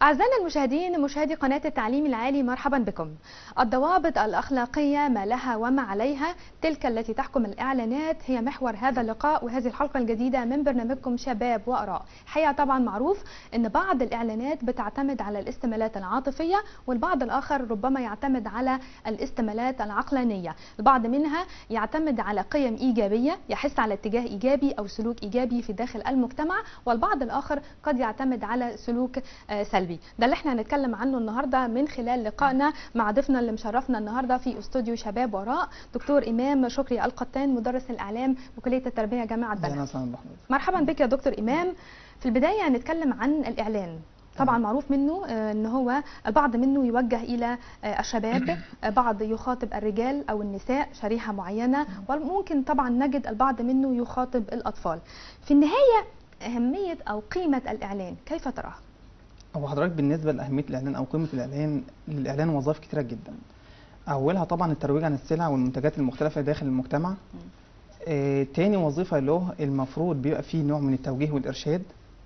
أعزائنا المشاهدين مشاهدي قناة التعليم العالي مرحبا بكم الضوابط الأخلاقية ما لها وما عليها تلك التي تحكم الإعلانات هي محور هذا اللقاء وهذه الحلقة الجديدة من برنامجكم شباب وآراء حقيقة طبعا معروف أن بعض الإعلانات بتعتمد على الاستمالات العاطفية والبعض الآخر ربما يعتمد على الاستمالات العقلانية البعض منها يعتمد على قيم إيجابية يحث على اتجاه إيجابي أو سلوك إيجابي في داخل المجتمع والبعض الآخر قد يعتمد على سلوك آه، سلبي ده اللي احنا هنتكلم عنه النهارده من خلال لقائنا مع ضيفنا اللي مشرفنا النهارده في استوديو شباب وراء دكتور امام شكري القطان مدرس الاعلام بكليه التربيه جامعه اهلا بنها وسهلا بحضرتك مرحبا بك يا دكتور امام في البدايه هنتكلم عن الاعلان طبعا معروف منه آه، ان هو البعض منه يوجه الى آه، الشباب آه، بعض يخاطب الرجال او النساء شريحه معينه وممكن طبعا نجد البعض منه يخاطب الاطفال في النهايه اهميه او قيمه الاعلان كيف تراها هو حضرتك بالنسبه لاهميه الاعلان او قيمه الاعلان للاعلان وظائف كتيره جدا اولها طبعا الترويج عن السلع والمنتجات المختلفه داخل المجتمع آه، تاني وظيفه له المفروض بيبقى فيه نوع من التوجيه والارشاد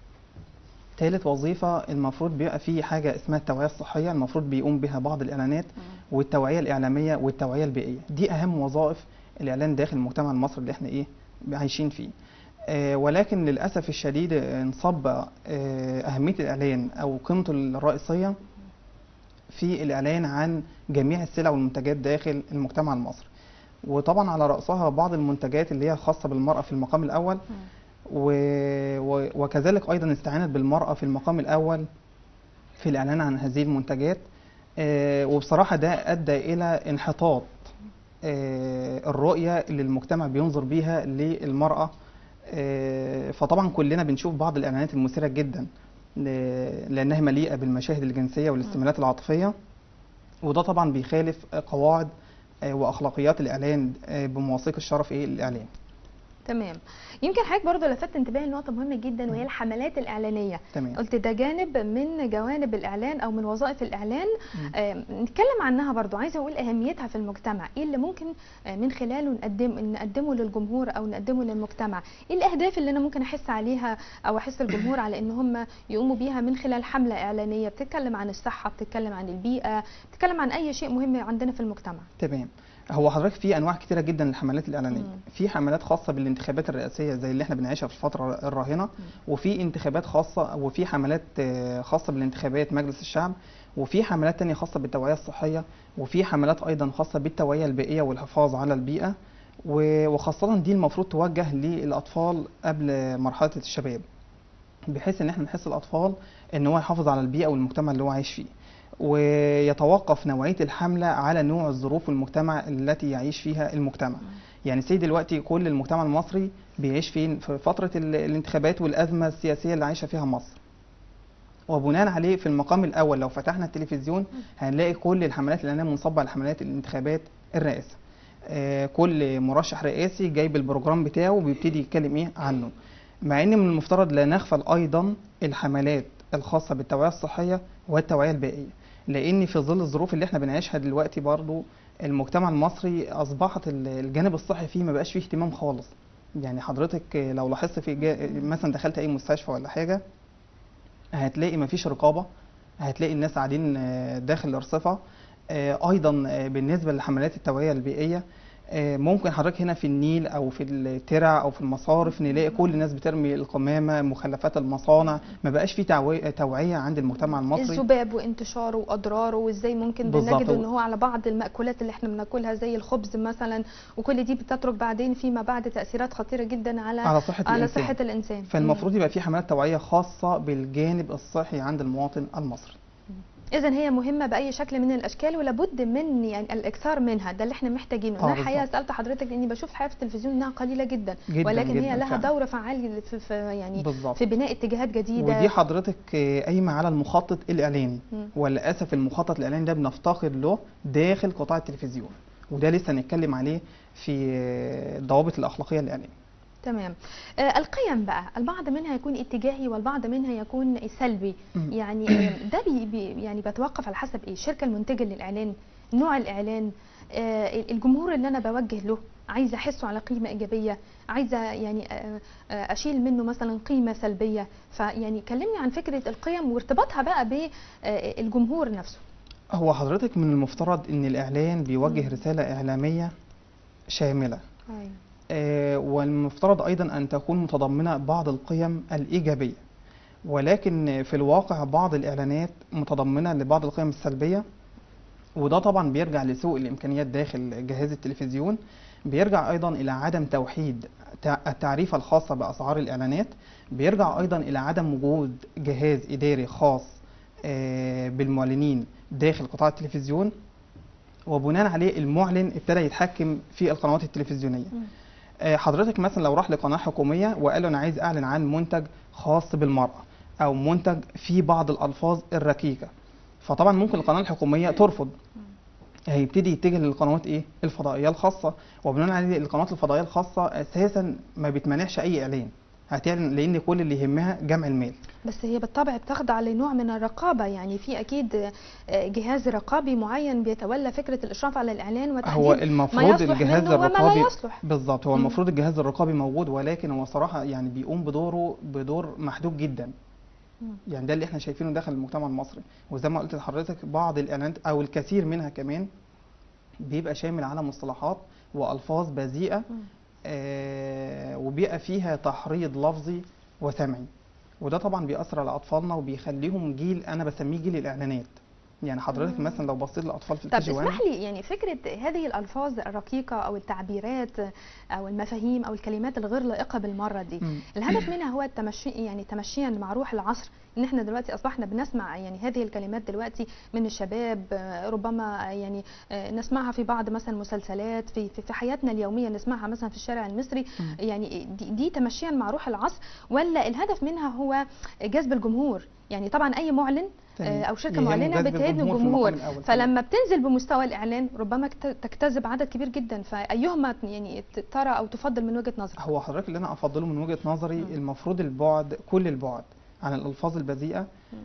تالت وظيفة المفروض بيبقى فيه حاجة اسمها التوعية الصحية المفروض بيقوم بها بعض الإعلانات والتوعية الإعلامية والتوعية البيئية دي أهم وظائف الإعلان داخل المجتمع المصري اللي احنا إيه عايشين فيه آه ولكن للأسف الشديد آه، انصب آه أهمية الإعلان أو قيمته الرئيسية في الإعلان عن جميع السلع والمنتجات داخل المجتمع المصري وطبعا على رأسها بعض المنتجات اللي هي خاصة بالمرأة في المقام الأول و... و... وكذلك أيضا استعانت بالمرأة في المقام الأول في الإعلان عن هذه المنتجات آه، وبصراحة ده أدى إلى انحطاط آه، الرؤية اللي المجتمع بينظر بيها للمرأة آه، فطبعا كلنا بنشوف بعض الإعلانات المثيرة جدا ل- لأنها مليئة بالمشاهد الجنسية والاستمالات العاطفية وده طبعا بيخالف قواعد آه، وأخلاقيات الإعلان آه، بمواثيق الشرف إيه الإعلان تمام يمكن حضرتك برضو لفتت انتباهي لنقطه مهمه جدا وهي الحملات الاعلانيه تمام قلت ده جانب من جوانب الاعلان او من وظائف الاعلان مم. آه نتكلم عنها برضو عايزه اقول اهميتها في المجتمع ايه اللي ممكن آه من خلاله نقدم نقدمه للجمهور او نقدمه للمجتمع ايه الاهداف اللي انا ممكن احس عليها او احس الجمهور على ان هم يقوموا بيها من خلال حمله اعلانيه بتتكلم عن الصحه بتتكلم عن البيئه بتتكلم عن اي شيء مهم عندنا في المجتمع تمام هو حضرتك في انواع كتيره جدا للحملات الاعلانيه مم. في حملات خاصه بالانتخابات الرئاسيه زي اللي احنا بنعيشها في الفتره الراهنه وفي انتخابات خاصه وفي حملات آه، خاصه بالانتخابات مجلس الشعب وفي حملات تانية خاصه بالتوعيه الصحيه وفي حملات ايضا خاصه بالتوعيه البيئيه والحفاظ على البيئه و- وخاصه دي المفروض توجه للاطفال قبل مرحله الشباب بحيث ان احنا نحس الاطفال ان هو يحافظ على البيئه والمجتمع اللي هو عايش فيه ويتوقف نوعيه الحمله على نوع الظروف والمجتمع التي يعيش فيها المجتمع يعني سي دلوقتي كل المجتمع المصري بيعيش فين في فتره ال- الانتخابات والازمه السياسيه اللي عايشه فيها مصر وبناء عليه في المقام الاول لو فتحنا التلفزيون هنلاقي كل الحملات الاعلانيه منصبه على حملات الانتخابات الرئاسه آه، كل مرشح رئاسي جايب البروجرام بتاعه وبيبتدي يتكلم ايه عنه مع ان من المفترض لا نغفل ايضا الحملات الخاصه بالتوعيه الصحيه والتوعيه البيئيه لان في ظل الظروف اللي احنا بنعيشها دلوقتي برضو المجتمع المصري اصبحت ال- الجانب الصحي فيه ما بقاش فيه اهتمام خالص يعني حضرتك لو لاحظت في جا... مثلا دخلت اي مستشفى ولا حاجه هتلاقي مفيش رقابه هتلاقي الناس قاعدين آه، داخل الارصفه آه، ايضا آه، بالنسبه لحملات التوعيه البيئيه آه، ممكن حضرتك هنا في النيل او في الترع او في المصارف نلاقي كل الناس بترمي القمامه مخلفات المصانع ما بقاش في توعية- توعيه عند المجتمع المصري الذباب وانتشاره واضراره وازاي ممكن بالظبط. بنجد ان هو على بعض المأكولات اللي احنا بناكلها زي الخبز مثلا وكل دي بتترك بعدين فيما بعد تأثيرات خطيرة جدا على على صحه على الانسان صحة الانسان فالمفروض يبقى في حملات توعيه خاصه بالجانب الصحي عند المواطن المصري اذا هي مهمة بأي شكل من الاشكال ولابد من يعني الاكثار منها ده اللي احنا محتاجينه آه، انا الحقيقة بالظبط. سألت حضرتك لاني بشوف الحقيقة في التلفزيون انها قليلة جدا, جدا ولكن جدا هي لها فعلا. دور فعال في, في يعني بالظبط في بناء اتجاهات جديدة ودي حضرتك آه، قايمه على المخطط الاعلاني مم. وللاسف المخطط الاعلاني ده بنفتقد له داخل قطاع التلفزيون وده لسه هنتكلم عليه في آه، الضوابط الاخلاقيه الاعلانيه تمام آه القيم بقى البعض منها يكون اتجاهي والبعض منها يكون سلبي مم. يعني آه، ده بي بي يعني بتوقف على حسب ايه الشركه المنتجه للاعلان نوع الاعلان آه الجمهور اللي انا بوجه له عايزه احسه على قيمه ايجابيه عايزه يعني آه، آه، اشيل منه مثلا قيمه سلبيه فيعني كلمني عن فكره القيم وارتباطها بقى بالجمهور نفسه هو حضرتك من المفترض ان الاعلان بيوجه مم. رسالة اعلامية شاملة ايوه آه، والمفترض ايضا ان تكون متضمنة بعض القيم الايجابية ولكن في الواقع بعض الاعلانات متضمنة لبعض القيم السلبية وده طبعا بيرجع لسوء الامكانيات داخل جهاز التلفزيون بيرجع ايضا الى عدم توحيد تع- التعريفة الخاصة باسعار الاعلانات بيرجع ايضا الى عدم وجود جهاز اداري خاص آه، بالمعلنين داخل قطاع التلفزيون وبناء عليه المعلن ابتدى يتحكم في القنوات التلفزيونية مم. آه، حضرتك مثلا لو راح لقناة حكومية وقال له أنا عايز أعلن عن منتج خاص بالمرأة أو منتج فيه بعض الألفاظ الركيكة فطبعا ممكن القناة الحكومية ترفض هيبتدي يتجه للقنوات ايه الفضائيه الخاصه وبناء عليه القنوات الفضائيه الخاصه اساسا ما بتمانعش اي اعلان هتعلن لان كل اللي يهمها جمع المال بس هي بالطبع بتخضع لنوع من الرقابة يعني في أكيد آه، جهاز رقابي معين بيتولى فكرة الإشراف على الإعلان هو وتحديد ما المفروض يصلح الجهاز منه وما لا الرقابي يصلح بالظبط هو مم. المفروض الجهاز الرقابي موجود ولكن هو صراحه يعني بيقوم بدوره بدور محدود جدا مم. يعني ده اللي احنا شايفينه داخل المجتمع المصري وزي ما قلت لحضرتك بعض الاعلانات او الكثير منها كمان بيبقى شامل على مصطلحات والفاظ بذيئه مم. آه وبيبقى فيها تحريض لفظي وسمعي وده طبعا بيأثر على اطفالنا وبيخليهم جيل انا بسميه جيل الاعلانات يعني حضرتك مم. مثلا لو بصيت للاطفال في طب الكي جي 1 اسمح لي يعني فكرة هذه الألفاظ الرقيقة أو التعبيرات أو المفاهيم أو الكلمات الغير لائقة بالمرة دي مم. الهدف منها هو التمشي يعني تمشيا مع روح العصر ان احنا دلوقتي اصبحنا بنسمع يعني هذه الكلمات دلوقتي من الشباب آه، ربما يعني آه، نسمعها في بعض مثلا مسلسلات في في في حياتنا اليوميه نسمعها مثلا في الشارع المصري مم. يعني دي, دي تمشيا مع روح العصر ولا الهدف منها هو جذب الجمهور يعني طبعا اي معلن تمام. آه، او شركه يهم معلنه جذب بتهدي الجمهور في الجمهور المقام الأول. فلما بتنزل بمستوى الاعلان ربما كت- تجتذب عدد كبير جدا فايهما يعني ت- ترى او تفضل من وجهه نظرك هو حضرتك اللي انا افضله من وجهة نظري مم. المفروض البعد كل البعد عن الالفاظ البذيئة مم.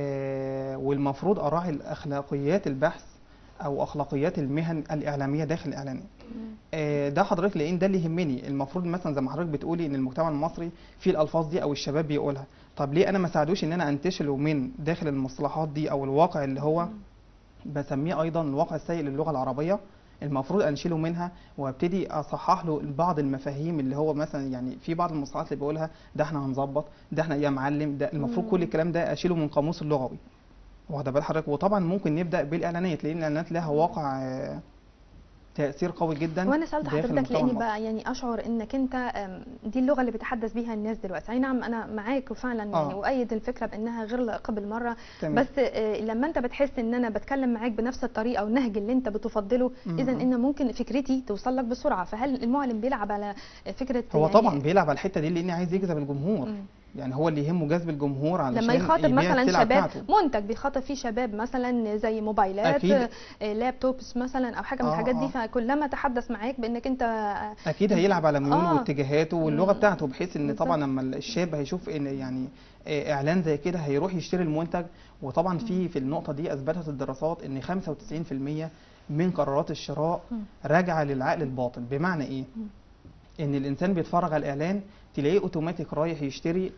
آه والمفروض اراعي الاخلاقيات البحث او اخلاقيات المهن الاعلامية داخل الاعلانات مم. آه، ده حضرتك لان ده اللي يهمني المفروض مثلا زي ما حضرتك بتقولي ان المجتمع المصري فيه الالفاظ دي او الشباب بيقولها طب ليه انا ما ساعدوش ان انا انتشله من داخل المصطلحات دي او الواقع اللي هو بسميه ايضا الواقع السيء للغه العربيه المفروض انشله منها وابتدي اصحح له بعض المفاهيم اللي هو مثلا يعني في بعض المصطلحات اللي بيقولها ده احنا هنظبط ده احنا يا معلم ده المفروض مم. كل الكلام ده اشيله من قاموس اللغوي واخده بال حضرتك وطبعا ممكن نبدا بالاعلانات لان الاعلانات لها واقع آه، تاثير قوي جدا وانا سالت داخل حضرتك المجتمع لاني المصري. بقى يعني اشعر انك انت أم، دي اللغه اللي بتحدث بيها الناس دلوقتي اي نعم انا معاك وفعلا يعني آه. اؤيد الفكره بانها غير لائقه بالمره تمام. بس آه، لما انت بتحس ان انا بتكلم معاك بنفس الطريقه والنهج اللي انت بتفضله مم. اذا ان ممكن فكرتي توصل لك بسرعه فهل المعلن بيلعب على فكره هو يعني طبعا بيلعب على الحته دي لان عايز يجذب الجمهور مم. يعني هو اللي يهمه جذب الجمهور علشان لما يخاطب يبيع مثلا السلعة شباب بتاعته. منتج بيخاطب فيه شباب مثلا زي موبايلات أكيد. آه، لابتوبس مثلا او حاجه من آه، الحاجات دي آه. فكلما تحدث معاك بانك انت اكيد هيلعب على ميوله آه. واتجاهاته واللغه مم. بتاعته بحيث ان بالظبط. طبعا لما الشاب هيشوف ان يعني آه، اعلان زي كده هيروح يشتري المنتج وطبعا في في النقطه دي اثبتت الدراسات ان 95% من قرارات الشراء مم. راجعه للعقل الباطن بمعنى ايه مم. ان الانسان بيتفرج على الاعلان تلاقيه اوتوماتيك رايح يشتري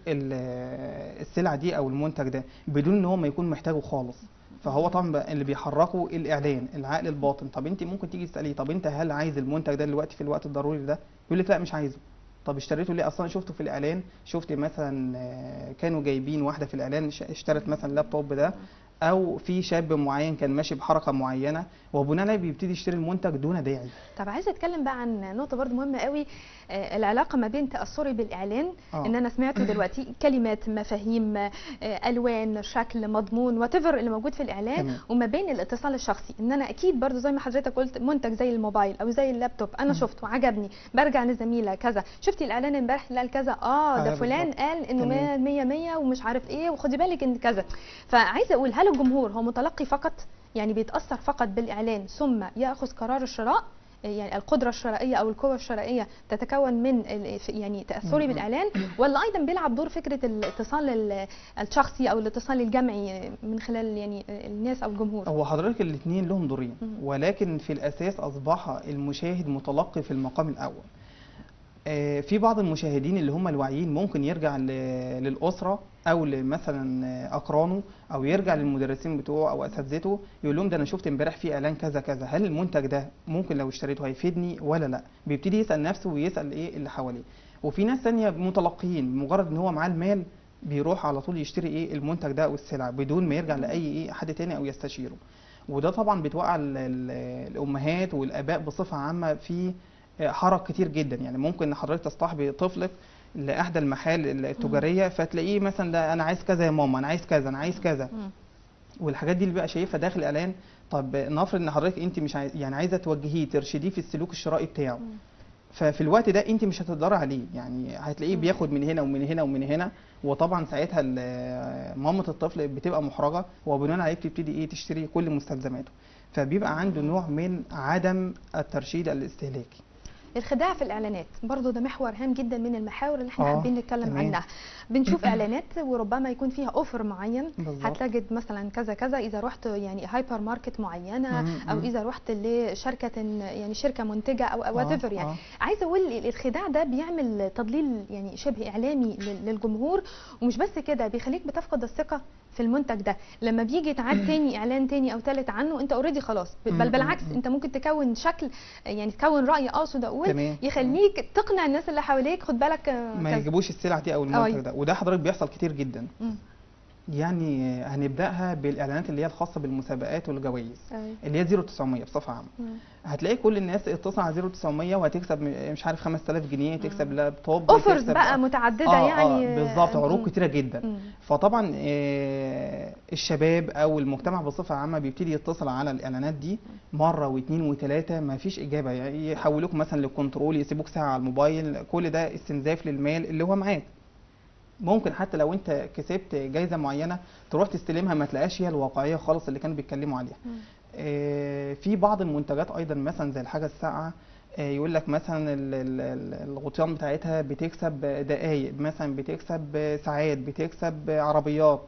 ال- السلعه دي او المنتج ده بدون ان هو ما يكون محتاجه خالص فهو طبعا بقى اللي بيحركه الاعلان العقل الباطن طب انت ممكن تيجي تساليه طب انت هل عايز المنتج ده دلوقتي في الوقت الضروري ده يقول لك لا مش عايزه طب اشتريته ليه اصلا شفته في الاعلان شفت مثلا آه، كانوا جايبين واحده في الاعلان ش- اشترت مثلا اللابتوب ده او في شاب معين كان ماشي بحركه معينه وبناء عليه بيبتدي يشتري المنتج دون داعي طب عايزه اتكلم بقى عن نقطه برضو مهمه قوي آه، العلاقه ما بين تاثري بالاعلان آه. ان انا سمعته دلوقتي كلمات مفاهيم آه، الوان شكل مضمون وات اللي موجود في الاعلان تمام. وما بين الاتصال الشخصي ان انا اكيد برضو زي ما حضرتك قلت منتج زي الموبايل او زي اللابتوب انا مم. شفته عجبني برجع لزميله كذا شفتي الاعلان امبارح اللي قال كذا اه ده آه، فلان بالظبط. قال انه تمام. 100 100 ومش عارف ايه وخدي بالك ان كذا فعايزه اقول هل الجمهور هو متلقي فقط يعني بيتاثر فقط بالاعلان ثم ياخذ قرار الشراء يعني القدره الشرائيه او القوه الشرائيه تتكون من ال- يعني تاثري مم. بالاعلان ولا ايضا بيلعب دور فكره الاتصال ال- الشخصي او الاتصال الجمعي من خلال يعني الناس او الجمهور هو حضرتك الاثنين لهم دورين مم. ولكن في الاساس اصبح المشاهد متلقي في المقام الاول آه، في بعض المشاهدين اللي هم الواعيين ممكن يرجع ل- للاسره او مثلا اقرانه او يرجع للمدرسين بتوعه او اساتذته يقول لهم ده انا شفت امبارح في اعلان كذا كذا هل المنتج ده ممكن لو اشتريته هيفيدني ولا لا بيبتدي يسال نفسه ويسال ايه اللي حواليه وفي ناس ثانيه متلقيين مجرد ان هو معاه المال بيروح على طول يشتري ايه المنتج ده او السلعه بدون ما يرجع لاي ايه حد تاني او يستشيره وده طبعا بتوقع ال- ال- الامهات والاباء بصفه عامه في حرج كتير جدا يعني ممكن حضرتك تصطحبي طفلك لاحدى المحال التجاريه فتلاقيه مثلا ده انا عايز كذا يا ماما انا عايز كذا انا عايز كذا مم. والحاجات دي اللي بقى شايفها داخل الاعلان طب نفرض ان حضرتك انت مش عايز يعني عايزه توجهيه ترشديه في السلوك الشرائي بتاعه مم. ففي الوقت ده انت مش هتقدري عليه يعني هتلاقيه مم. بياخد من هنا ومن هنا ومن هنا وطبعا ساعتها ال- مامة الطفل بتبقى محرجه وبناء عليه بتبتدي ايه تشتري كل مستلزماته فبيبقى عنده نوع من عدم الترشيد الاستهلاكي الخداع في الاعلانات برضو ده محور هام جدا من المحاور اللي احنا آه، حابين نتكلم تمام. عنها بنشوف اعلانات وربما يكون فيها اوفر معين بالظبط. هتجد مثلا كذا كذا اذا رحت يعني هايبر ماركت معينه مم، او مم. اذا رحت لشركه يعني شركه منتجه او آه، وات ايفر يعني آه. عايزه اقول الخداع ده بيعمل تضليل يعني شبه اعلامي لل- للجمهور ومش بس كده بيخليك بتفقد الثقه في المنتج ده لما بيجي يتعاد تاني اعلان تاني او تالت عنه انت اوريدي خلاص مم، بل مم، بالعكس مم. انت ممكن تكون شكل يعني تكون راي اقصد اقول تمام. يخليك تقنع الناس اللي حواليك خد بالك آه، ما كذا. يجيبوش السلع دي او أيوة. المنتج ده وده حضرتك بيحصل كتير جدا مم. يعني هنبداها بالاعلانات اللي هي الخاصه بالمسابقات والجوائز أيوة. اللي هي 0900 بصفه عامه مم. هتلاقي كل الناس اتصل على 0900 وهتكسب م- مش عارف 5000 جنيه تكسب لابتوب اوفرز تكسب- بقى متعدده آه يعني آه بالظبط آه، عروض مم. كتيره جدا مم. فطبعا آه، الشباب او المجتمع بصفه عامه بيبتدي يتصل على الاعلانات دي مره واثنين وثلاثه ما فيش اجابه يعني يحولوك مثلا للكنترول يسيبوك ساعه على الموبايل كل ده استنزاف للمال اللي هو معاك ممكن حتى لو انت كسبت جايزه معينه تروح تستلمها ما تلاقيش هي الواقعيه خالص اللي كانوا بيتكلموا عليها مم. آه، في بعض المنتجات ايضا مثلا زي الحاجه الساقعه آه، يقول لك مثلا ال- ال- ال- الغطيان بتاعتها بتكسب دقايق مثلا بتكسب ساعات بتكسب عربيات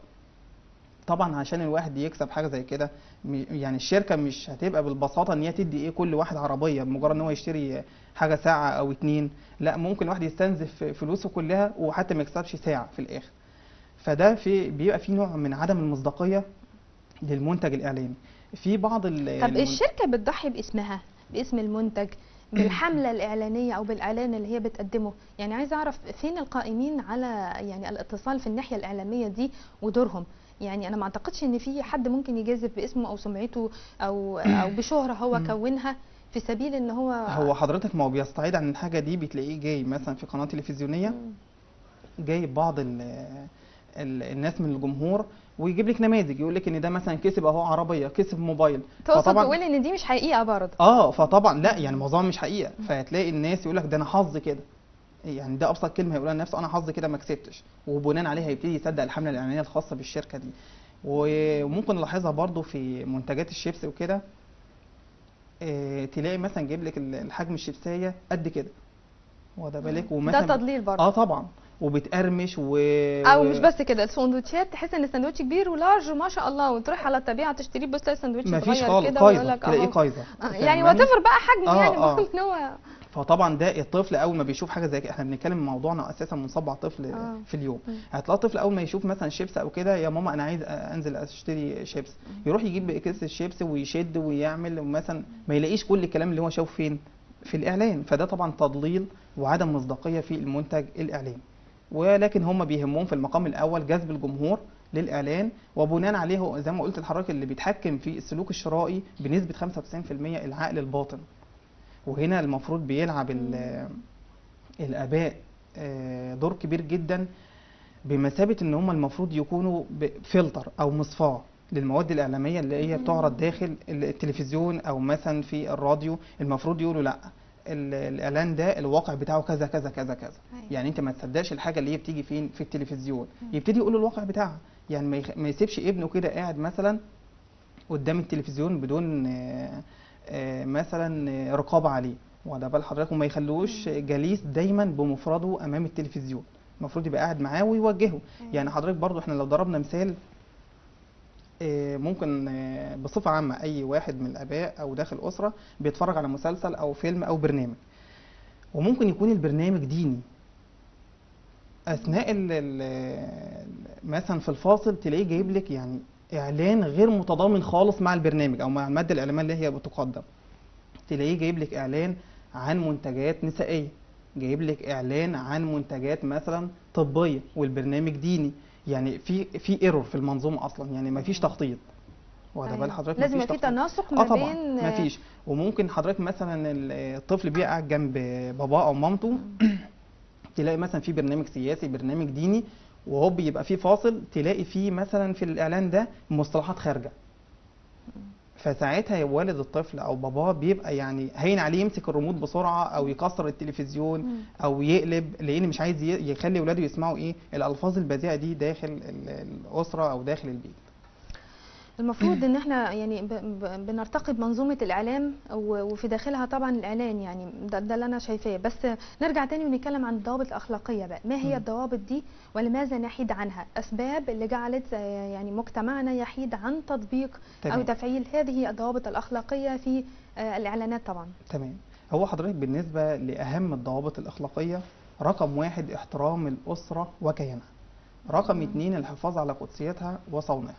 طبعا عشان الواحد يكسب حاجه زي كده م- يعني الشركه مش هتبقى بالبساطه ان هي تدي ايه كل واحد عربيه بمجرد ان هو يشتري حاجه ساعه او اتنين لا ممكن الواحد يستنزف فلوسه كلها وحتى ما يكسبش ساعه في الاخر فده في بيبقى في نوع من عدم المصداقيه للمنتج الاعلامي في بعض ال- طب المن- الشركه بتضحي باسمها باسم المنتج بالحمله الاعلانيه او بالاعلان اللي هي بتقدمه يعني عايزه اعرف فين القائمين على يعني الاتصال في الناحيه الاعلاميه دي ودورهم يعني انا ما اعتقدش ان في حد ممكن يجازف باسمه او سمعته او او بشهره هو مم. كونها في سبيل ان هو هو حضرتك ما هو بيستعيد عن الحاجه دي بتلاقيه جاي مثلا في قناه تلفزيونيه مم. جايب بعض ال ال الناس من الجمهور ويجيب لك نماذج يقول لك ان ده مثلا كسب اهو عربيه كسب موبايل تقصد فطبعاً- تقول ان دي مش حقيقه برضه اه فطبعا لا يعني معظمها مش حقيقه فهتلاقي الناس يقول لك ده انا حظ كده يعني ده ابسط كلمه هيقولها لنفسه انا حظ كده ما كسبتش وبناء عليه هيبتدي يصدق الحمله الاعلانيه الخاصه بالشركه دي وممكن نلاحظها برضو في منتجات الشيبس وكده آه، تلاقي مثلا جايب لك ال- الحجم الشيبسيه قد كده واخده بالك ده ومثلا تضليل برضه اه طبعا وبتقرمش و او و- مش بس كده السندوتشات تحس ان السندوتش كبير ولارج ما شاء الله وتروح على الطبيعه تشتريه بس تلاقي السندوتش مفيش صغير خالص كده ويقول قايزه لك تلاقيه اهو قايزه آه، يعني فاهماني؟ وات بقى حجمه آه، يعني آه. المفروض ان هو فطبعا ده الطفل اول ما بيشوف حاجه زي كده احنا بنتكلم موضوعنا اساسا منصب على طفل آه. في اليوم مم. هتلاقي الطفل اول ما يشوف مثلا شيبس او كده يا ماما انا عايز انزل اشتري شيبس يروح يجيب كيس الشيبس ويشد ويعمل مثلا ما يلاقيش كل الكلام اللي هو شافه فين في الاعلان فده طبعا تضليل وعدم مصداقيه في المنتج الاعلاني ولكن هم بيهمهم في المقام الاول جذب الجمهور للاعلان وبناء عليه هو زي ما قلت لحضرتك اللي بيتحكم في السلوك الشرائي بنسبه 95% العقل الباطن وهنا المفروض بيلعب ال- الاباء آه، دور كبير جدا بمثابه ان هم المفروض يكونوا ب- فلتر او مصفاه للمواد الاعلاميه اللي هي بتعرض داخل التلفزيون او مثلا في الراديو المفروض يقولوا لا ال- الاعلان ده الواقع بتاعه كذا كذا كذا كذا أيوة. يعني انت ما تصدقش الحاجه اللي هي بتيجي فين في التلفزيون يبتدي يقول له الواقع بتاعها يعني ما يخ- ما يسيبش ابنه كده قاعد مثلا قدام التلفزيون بدون آه، آه، مثلا آه، رقابه عليه واخد بال حضرتك وما يخلوش جليس دايما بمفرده امام التلفزيون المفروض يبقى قاعد معاه ويوجهه يعني حضرتك برضو احنا لو ضربنا مثال آه، ممكن آه، بصفة عامة أي واحد من الآباء أو داخل أسرة بيتفرج على مسلسل أو فيلم أو برنامج وممكن يكون البرنامج ديني أثناء ال ال مثلا في الفاصل تلاقيه جايب لك يعني إعلان غير متضامن خالص مع البرنامج أو مع المادة الإعلامية اللي هي بتقدم تلاقيه جايب لك إعلان عن منتجات نسائية جايب لك إعلان عن منتجات مثلا طبية والبرنامج ديني يعني في في ايرور في المنظومه اصلا يعني ما فيش تخطيط واخد بال أيوة. حضرتك لازم مفيش يبقى في تخطيط. تناسق اه ما طبعا بين ما فيش وممكن حضرتك مثلا ال- الطفل بيقعد جنب باباه او مامته تلاقي مثلا في برنامج سياسي برنامج ديني وهو بيبقى فيه فاصل تلاقي فيه مثلا في الاعلان ده مصطلحات خارجه فساعتها والد الطفل او باباه بيبقى يعني هين عليه يمسك الريموت بسرعه او يكسر التلفزيون مم. او يقلب لان مش عايز ي- يخلي ولاده يسمعوا ايه الالفاظ البذيئه دي داخل ال- الاسره او داخل البيت المفروض ان احنا يعني ب- ب- بنرتقي بمنظومه الاعلام و- وفي داخلها طبعا الاعلان يعني ده, ده اللي انا شايفاه بس نرجع تاني ونتكلم عن الضوابط الاخلاقيه بقى ما هي مم. الضوابط دي ولماذا نحيد عنها اسباب اللي جعلت آه، يعني مجتمعنا يحيد عن تطبيق او تمام تفعيل هذه الضوابط الاخلاقيه في آه، الاعلانات طبعا تمام هو حضرتك بالنسبه لاهم الضوابط الاخلاقيه رقم واحد احترام الاسره وكيانها رقم مم. اتنين الحفاظ على قدسيتها وصونها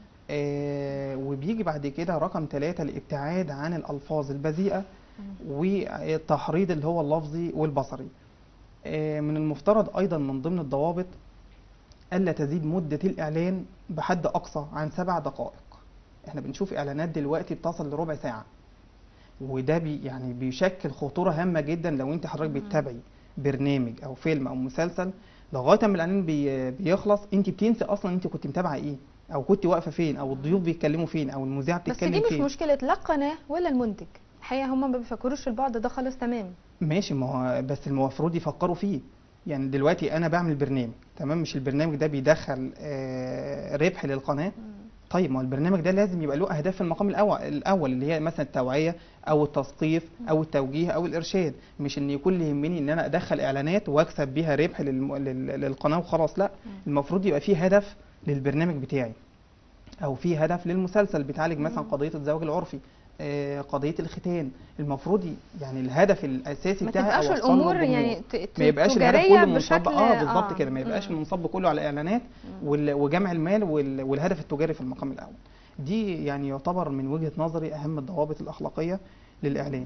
آه وبيجي بعد كده رقم ثلاثة الابتعاد عن الألفاظ البذيئة والتحريض اللي هو اللفظي والبصري آه من المفترض أيضا من ضمن الضوابط ألا تزيد مدة الإعلان بحد أقصى عن سبع دقائق احنا بنشوف إعلانات دلوقتي بتصل لربع ساعة وده بي يعني بيشكل خطورة هامة جدا لو انت حضرتك مم. بتتابعي برنامج أو فيلم أو مسلسل لغاية ما الإعلان بي بيخلص انت بتنسي أصلا انت كنت متابعة ايه أو كنت واقفة فين أو الضيوف بيتكلموا فين أو المذيعة بس بتتكلم دي مش فين مشكله لا القناه ولا المنتج الحقيقه هم ما بيفكروش في البعد ده خالص تمام ماشي ما هو بس المفروض يفكروا فيه يعني دلوقتي انا بعمل برنامج تمام مش البرنامج ده بيدخل آه، ربح للقناه طيب ما هو البرنامج ده لازم يبقى له اهداف في المقام الاول الاول اللي هي مثلا التوعيه او التثقيف او التوجيه او الارشاد مش ان يكون اللي يهمني ان انا ادخل اعلانات واكسب بيها ربح للم... لل... للقناه وخلاص لا المفروض يبقى فيه هدف للبرنامج بتاعي او في هدف للمسلسل بيتعالج مثلا مم. قضيه الزواج العرفي آه، قضيه الختان المفروض ي- يعني الهدف الاساسي ما بتاعي تبقاش أوصله الامور للجمهور. يعني ت- ت- ما يبقاش الهدف تجارية كله منصب بشكل اه بالظبط كده ما يبقاش مم. المنصب كله على اعلانات مم. وال- وجمع المال وال- والهدف التجاري في المقام الاول دي يعني يعتبر من وجهة نظري اهم الضوابط الاخلاقيه للاعلان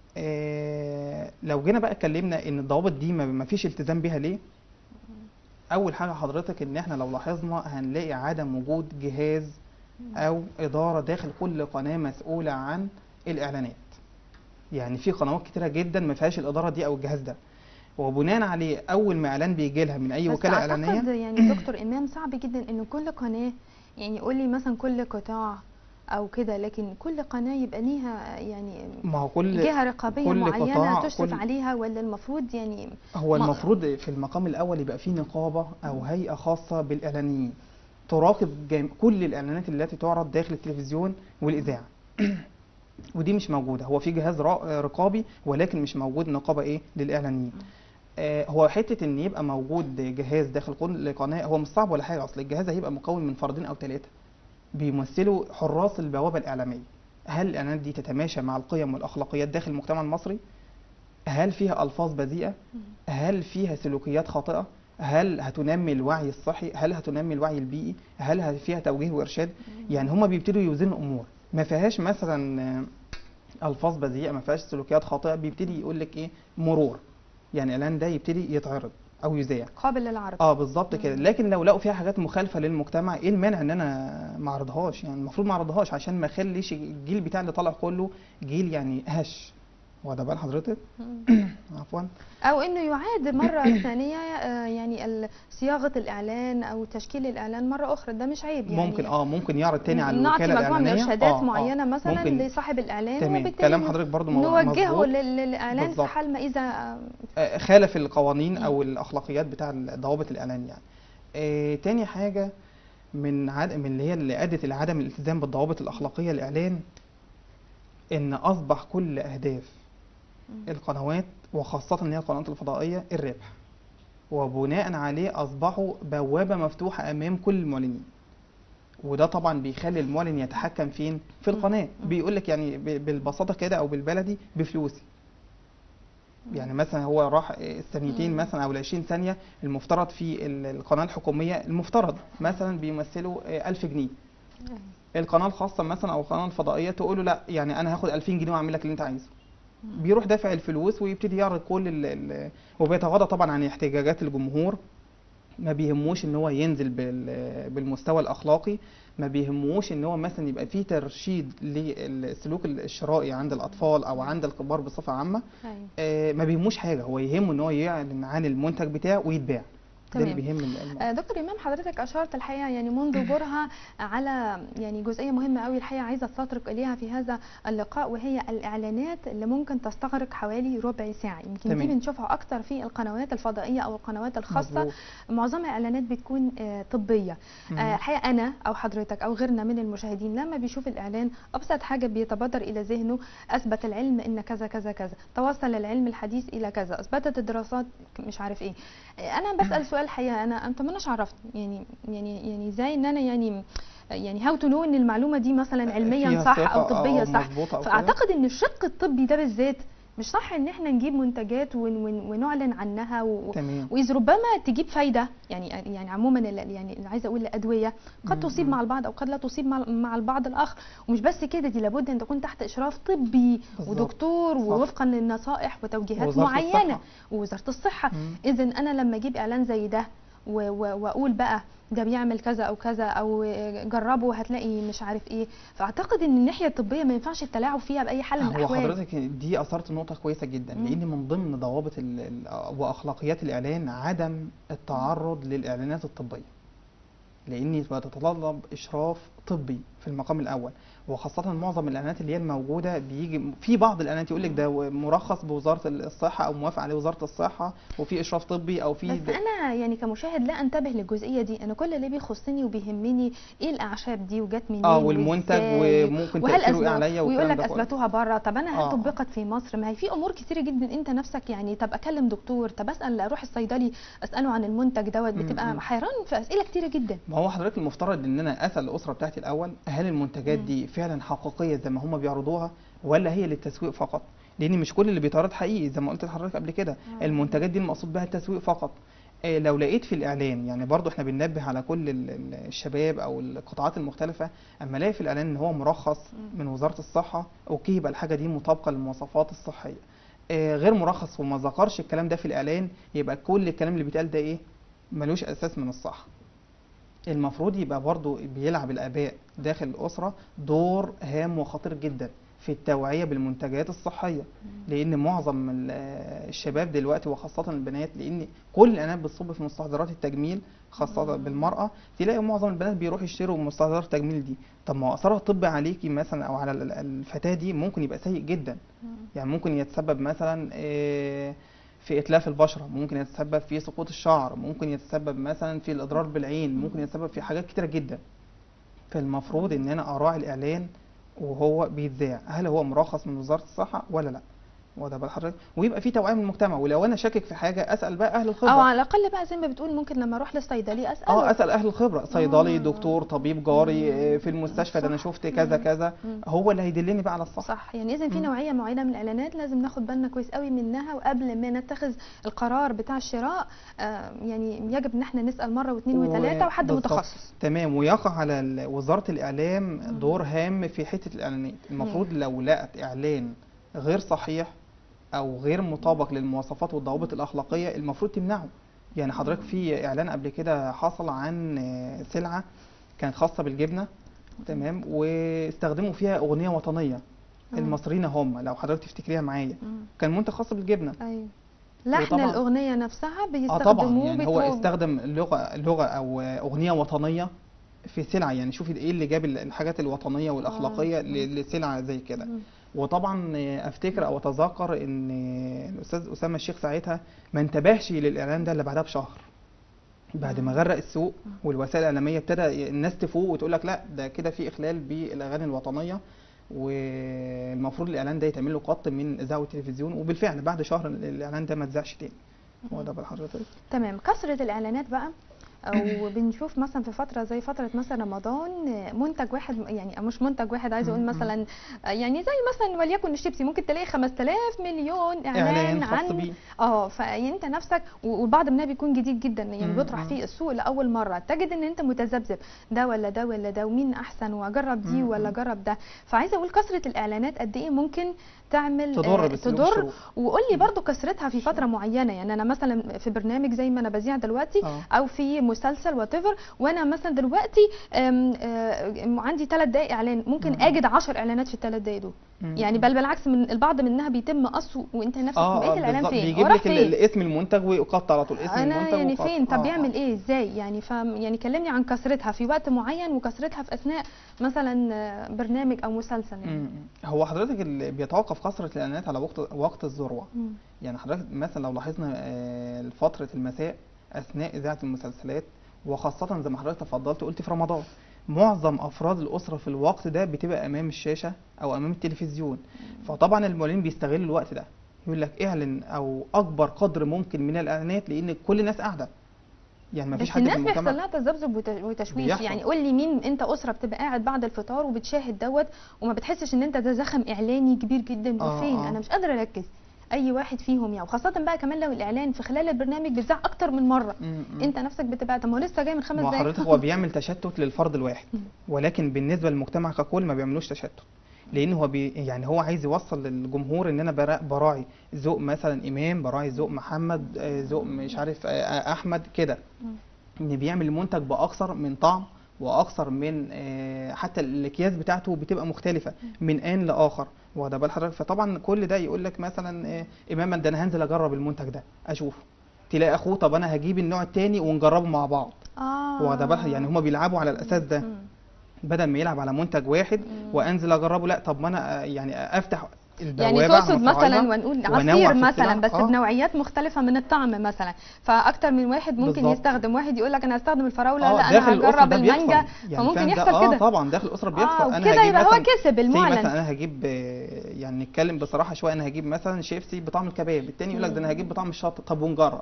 آه لو جينا بقى اتكلمنا ان الضوابط دي ما ما فيش التزام بيها ليه اول حاجه حضرتك ان احنا لو لاحظنا هنلاقي عدم وجود جهاز او اداره داخل كل قناه مسؤوله عن الاعلانات يعني في قنوات كتيره جدا ما فيهاش الاداره دي او الجهاز ده وبناء عليه اول ما اعلان بيجي لها من اي بس وكاله اعتقد اعلانيه يعني دكتور امام صعب جدا ان كل قناه يعني يقول لي مثلا كل قطاع او كده لكن كل قناه يبقى ليها يعني ما هو كل جهه رقابيه كل معينه قطاع- تشرف كل- عليها ولا المفروض يعني هو ما- المفروض في المقام الاول يبقى في نقابه او هيئه خاصه بالاعلانيين تراقب جام- كل الاعلانات التي تعرض داخل التلفزيون والاذاعه ودي مش موجوده هو في جهاز را- رقابي ولكن مش موجود نقابه ايه للاعلانيين آه هو حته ان يبقى موجود جهاز داخل كل قناه هو مش صعب ولا حاجه اصل الجهاز هيبقى مكون من فردين او ثلاثه بيمثلوا حراس البوابه الاعلاميه هل الاعلانات دي تتماشى مع القيم والاخلاقيات داخل المجتمع المصري هل فيها الفاظ بذيئه هل فيها سلوكيات خاطئه هل هتنمي الوعي الصحي هل هتنمي الوعي البيئي هل ه- فيها توجيه وارشاد يعني هما بيبتدوا يوزنوا امور ما فيهاش مثلا آه، الفاظ بذيئه ما فيهاش سلوكيات خاطئه بيبتدي يقول لك ايه مرور يعني الاعلان ده يبتدي يتعرض او يذاع قابل للعرض اه بالظبط كده مم. لكن لو لقوا فيها حاجات مخالفه للمجتمع ايه المانع ان انا ما اعرضهاش يعني المفروض ما اعرضهاش عشان ما اخليش الجيل بتاع اللي طالع كله جيل يعني هش واخده بال حضرتك مم. عفوا او انه يعاد مره ثانيه آه، يعني ال- صياغه الاعلان او تشكيل الاعلان مره اخرى ده مش عيب يعني ممكن اه ممكن يعرض تاني على نعطي الوكاله مجموعه من الاعلانيه ارشادات آه، آه. معينه مثلا ممكن لصاحب الاعلان تمام وبالتالي كلام حضرتك برضو مو- نوجهه مظبوط. لل- للاعلان في بالظبط. حال ما اذا آه، آه، خالف القوانين او الاخلاقيات بتاع ضوابط الاعلان يعني آه، تاني حاجه من عد... من اللي هي اللي ادت الى عدم الالتزام بالضوابط الاخلاقيه للاعلان ان اصبح كل اهداف مم. القنوات وخاصة ان هي القنوات الفضائية الربح وبناء عليه اصبحوا بوابة مفتوحة امام كل المعلنين وده طبعا بيخلي المعلن يتحكم فين في مم. القناة مم. بيقول لك يعني ب- بالبساطة كده او بالبلدي بفلوسي يعني مثلا هو راح الثانيتين مم. مثلا او ال 20 ثانية المفترض في ال- القناة الحكومية المفترض مثلا بيمثلوا آه، 1000 جنيه أيوة. القناة الخاصة مثلا او القناة الفضائية تقول له لا يعني انا هاخد 2000 جنيه واعمل لك اللي انت عايزه مم. بيروح دافع الفلوس ويبتدي يعرض كل ال ال وبيتغاضى طبعا عن احتجاجات الجمهور ما بيهموش ان هو ينزل بال- بالمستوى الاخلاقي ما بيهموش ان هو مثلا يبقى فيه ترشيد للسلوك الشرائي عند الاطفال او عند الكبار بصفه عامه أيوة. آه، ما بيهموش حاجه هو يهمه ان هو يعلن عن المنتج بتاعه ويتباع ده اللي تمام. بيهم الم- آه، دكتور إمام حضرتك أشرت الحقيقة يعني منذ ظهورها على يعني جزئية مهمة قوي الحقيقة عايزة أتطرق إليها في هذا اللقاء وهي الإعلانات اللي ممكن تستغرق حوالي ربع ساعة يمكن دي تمام. بنشوفها أكتر في القنوات الفضائية أو القنوات الخاصة مظبوط. معظمها إعلانات بتكون آه، طبية مم. آه، الحقيقة أنا أو حضرتك أو غيرنا من المشاهدين لما بيشوف الإعلان أبسط حاجة بيتبادر إلى ذهنه أثبت العلم إن كذا كذا كذا توصل العلم الحديث إلى كذا أثبتت الدراسات مش عارف إيه آه، أنا بسأل سؤال الحقيقة أنا أنت ما أناش عرفت يعني يعني يعني إزاي إن أنا يعني يعني هاو تو نو إن المعلومة دي مثلا علميا فيها صح ثقة أو طبية صح مظبوطة أو كده. فأعتقد إن الشق الطبي ده بالذات مش صح إن إحنا نجيب منتجات ون ون ونعلن عنها و... تمام واذ ربما تجيب فايده يعني يعني عموما ال- يعني عايزه اقول الادويه قد مم، تصيب مم. مع البعض او قد لا تصيب مع, مع البعض الاخر ومش بس كده دي لابد ان تكون تحت اشراف طبي بالظبط. ودكتور صح. ووفقا للنصائح وتوجيهات ووزارة معينه الصحة. ووزاره الصحه مم. اذا انا لما اجيب اعلان زي ده و- و- واقول بقى ده بيعمل كذا او كذا او جربه هتلاقي مش عارف ايه فاعتقد ان الناحيه الطبيه ما ينفعش التلاعب فيها باي حال من هو الاحوال حضرتك دي اثرت نقطه كويسه جدا مم. لان من ضمن ضوابط ال- ال- واخلاقيات الاعلان عدم التعرض للاعلانات الطبيه لان بتتطلب اشراف طبي في المقام الاول وخاصه معظم الاعلانات اللي هي الموجوده بيجي في بعض الاعلانات يقول لك ده مرخص بوزاره الصحه او موافق عليه وزاره الصحه وفي اشراف طبي او في بس د- انا يعني كمشاهد لا انتبه للجزئيه دي انا كل اللي بيخصني وبيهمني ايه الاعشاب دي وجت منين اه والمنتج وإزاي وممكن وهل تاثيره ايه أثبت- عليا ويقول والكلام لك ده كله. اثبتوها بره طب انا هل آه. طبقت في مصر ما هي في امور كتيره جدا انت نفسك يعني طب اكلم دكتور طب اسال اروح الصيدلي اساله عن المنتج دوت مم، بتبقى مم. حيران في اسئله كتيره جدا ما هو حضرتك المفترض ان انا اسال الاسره بتاعتي الاول هل المنتجات مم. دي فعلا حقيقيه زي ما هم بيعرضوها ولا هي للتسويق فقط لان مش كل اللي بيتعرض حقيقي زي ما قلت لحضرتك قبل كده آه. المنتجات دي المقصود بها التسويق فقط إيه لو لقيت في الاعلان يعني برضو احنا بننبه على كل ال- ال- الشباب او القطاعات المختلفه اما الاقي في الاعلان ان هو مرخص مم. من وزاره الصحه اوكي يبقى الحاجه دي مطابقه للمواصفات الصحيه إيه غير مرخص وما ذكرش الكلام ده في الاعلان يبقى كل الكلام اللي بيتقال ده ايه ملوش اساس من الصحه المفروض يبقى برضو بيلعب الآباء داخل الأسرة دور هام وخطير جدا في التوعية بالمنتجات الصحية لأن معظم ال- آه الشباب دلوقتي وخاصة البنات لأن كل الإعلانات بتصب في مستحضرات التجميل خاصة مم. بالمرأة تلاقي معظم البنات بيروحوا يشتروا مستحضرات التجميل دي طب ما هو أثرها الطبي عليكي مثلا أو على ال- الفتاة دي ممكن يبقى سيء جدا يعني ممكن يتسبب مثلا آه، في اتلاف البشره ممكن يتسبب في سقوط الشعر ممكن يتسبب مثلا في الاضرار بالعين ممكن يتسبب في حاجات كتيره جدا فالمفروض ان انا اراعي الاعلان وهو بيتذاع هل هو مرخص من وزاره الصحه ولا لا وده بقى حضرتك ويبقى في توعيه من المجتمع ولو انا شاكك في حاجه اسال بقى اهل الخبره او على الاقل بقى زي ما بتقول ممكن لما اروح للصيدلي اساله اه اسال اهل الخبره صيدلي آه. دكتور طبيب جاري مم. آه، في المستشفى ده انا صح. شفت كذا مم. كذا مم. هو اللي هيدلني بقى على الصح صح يعني اذا في مم. نوعيه معينه من الاعلانات لازم ناخد بالنا كويس قوي منها وقبل ما نتخذ القرار بتاع الشراء آه يعني يجب ان احنا نسال مره واثنين و- وثلاثه وحد بالظبط. متخصص تمام ويقع على ال- وزارة الإعلام مم. دور هام في حتة الإعلانات المفروض لو لقت إعلان غير صحيح أو غير مطابق للمواصفات والضوابط الأخلاقية المفروض تمنعه يعني حضرتك في إعلان قبل كده حصل عن آه، سلعة كانت خاصة بالجبنة تمام واستخدموا فيها أغنية وطنية مم. المصريين هم لو حضرتك تفتكريها معايا مم. كان منتج خاص بالجبنة ايوه لحن وطبعاً- الاغنيه نفسها اه بيستخدموه طبعا يعني هو بتو- استخدم لغه لغه او اغنيه وطنيه في سلعه يعني شوفي ايه اللي جاب ال- الحاجات الوطنيه والاخلاقيه آه. ل- لسلعه زي كده مم. وطبعا افتكر او اتذكر ان الاستاذ اسامه الشيخ ساعتها ما انتبهش للاعلان ده الا بعدها بشهر بعد ما مم. غرق السوق مم. والوسائل الاعلاميه ابتدى الناس تفوق وتقول لك لا ده كده في اخلال بالاغاني الوطنيه والمفروض الاعلان ده يتعمل له قط من الاذاعه والتلفزيون وبالفعل بعد شهر الاعلان ده ما اتذاعش تاني هو ده بقى حضرتك تمام كثرة الإعلانات بقى أو بنشوف مثلا في فترة زي فترة مثلا رمضان منتج واحد يعني أو مش منتج واحد عايز أقول مم. مثلا يعني زي مثلا وليكن الشيبسي ممكن تلاقي 5000 مليون إعلان اعلان خاص عن بيه اه فانت نفسك والبعض منها بيكون جديد جدا يعني مم، بيطرح مم. فيه السوق لاول مره تجد ان انت متذبذب ده ولا ده ولا ده ومين احسن واجرب دي مم، ولا مم. جرب ده فعايزه اقول كثره الاعلانات قد ايه ممكن تعمل تضر آه، بالسلوك تضر الشروط. وقول لي برضو كثرتها في فتره معينه يعني انا مثلا في برنامج زي ما انا بذيع دلوقتي اه او في مسلسل وات وانا مثلا دلوقتي آم، آه، عندي ثلاث دقائق اعلان ممكن مم. اجد 10 اعلانات في الثلاث دقائق دول مم. يعني بل بالعكس من البعض منها بيتم قصه وانت نفسك اه بقيت اه الاعلان بالظبط فين بيجيب هو راح لك ال- فين؟ ال- اسم المنتج ويقطع على طول اسم انا المنتج يعني وقط. فين طب آه، بيعمل آه. ايه ازاي يعني ف يعني كلمني عن كثرتها في وقت معين وكثرتها في اثناء مثلا آه، برنامج او مسلسل يعني مم. هو حضرتك اللي بيتوقف كثرة الإعلانات على وقت وقت الذروة مم. يعني حضرتك مثلا لو لاحظنا آه، فترة المساء أثناء إذاعة المسلسلات وخاصة زي ما حضرتك تفضلت قلت في رمضان معظم أفراد الأسرة في الوقت ده بتبقى أمام الشاشة أو أمام التلفزيون فطبعا المعلنين بيستغلوا الوقت ده يقول لك اعلن أو أكبر قدر ممكن من الإعلانات لأن كل الناس قاعدة يعني مفيش بس حد في الناس بيحصل المجتمع لها تذبذب وت- وتشويش بيحصل. يعني قول لي مين انت اسره بتبقى قاعد بعد الفطار وبتشاهد دوت وما بتحسش ان انت ده زخم اعلاني كبير جدا آه، وفين آه. انا مش قادره اركز اي واحد فيهم يعني وخاصه بقى كمان لو الاعلان في خلال البرنامج بيتذاع اكتر من مره مم، مم. انت نفسك بتبقى طب ما هو لسه جاي من خمس ما دقايق حضرتك هو بيعمل تشتت للفرد الواحد مم. ولكن بالنسبه للمجتمع ككل ما بيعملوش تشتت لان هو بي يعني هو عايز يوصل للجمهور ان انا برا- براعي ذوق مثلا امام براعي ذوق محمد آه، ذوق مش عارف آه، آه، احمد كده مم. ان بيعمل المنتج باكثر من طعم واكثر من آه، حتى الاكياس بتاعته بتبقى مختلفه من ان لاخر واخد بال حضرتك فطبعا كل ده يقول لك مثلا آه، اماما ده انا هنزل اجرب المنتج ده اشوفه تلاقي اخوه طب انا هجيب النوع التاني ونجربه مع بعض اه واخد بالك يعني هما بيلعبوا على الاساس ده مم. بدل ما يلعب على منتج واحد مم. وانزل اجربه لا طب ما انا آه، يعني افتح البوابه يعني على تقصد مفاعلها مثلا ونقول ونوع عصير في مثلا السلع. بس آه. بنوعيات مختلفه من الطعم مثلا فاكتر من واحد ممكن بالظبط. يستخدم واحد يقول لك انا هستخدم الفراوله اه لا داخل انا الاسره هجرب ده بيحصل المانجا يعني فممكن فاهم ده؟ يحصل اه كده طبعا داخل الاسره بيحصل اه انا كده هجيب يبقى هو مثلا كسب زي المعلن مثلا انا هجيب آه، يعني نتكلم بصراحه شويه انا هجيب مثلا شيبسي بطعم الكباب التاني يقول لك ده انا هجيب بطعم الشطه طب ونجرب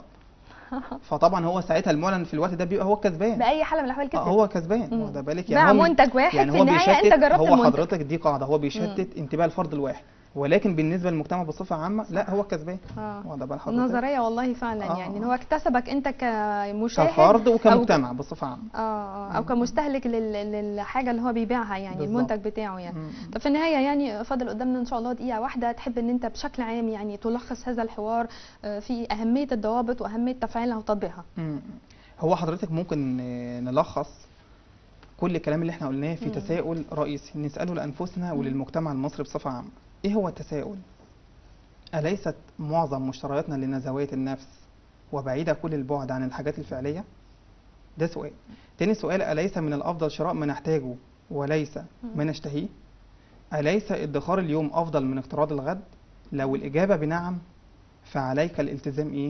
فطبعا هو ساعتها المعلن في الوقت ده بيبقى هو الكسبان باي حاله من الاحوال آه، كسب هو كسبان مم. واخد بالك باع هو مش- منتج واحد يعني في هو النهايه بيشتت انت جربت هو المنتج حضرتك دي قاعده هو بيشتت انتباه الفرد الواحد ولكن بالنسبه للمجتمع بصفه عامه لا هو الكسبان اه واخد بال حضرتك نظريه والله فعلا آه، يعني ان آه. هو اكتسبك انت كمشاهد كفرد أو وكمجتمع بصفه عامه اه آه، او كمستهلك لل- للحاجه اللي هو بيبيعها يعني بالظبط. المنتج بتاعه يعني مم. طب في النهايه يعني فاضل قدامنا ان شاء الله دقيقه واحده تحب ان انت بشكل عام يعني تلخص هذا الحوار آه، في اهميه الضوابط واهميه تفعيلها وتطبيقها مم. هو حضرتك ممكن آه، نلخص كل الكلام اللي احنا قلناه في مم. تساؤل رئيسي نسأله لأنفسنا وللمجتمع المصري بصفة عامة ايه هو التساؤل أليست معظم مشترياتنا لنزوات النفس وبعيدة كل البعد عن الحاجات الفعلية ده سؤال تاني سؤال أليس من الأفضل شراء ما نحتاجه وليس ما نشتهيه أليس ادخار اليوم أفضل من اقتراض الغد لو الإجابة بنعم فعليك الالتزام إيه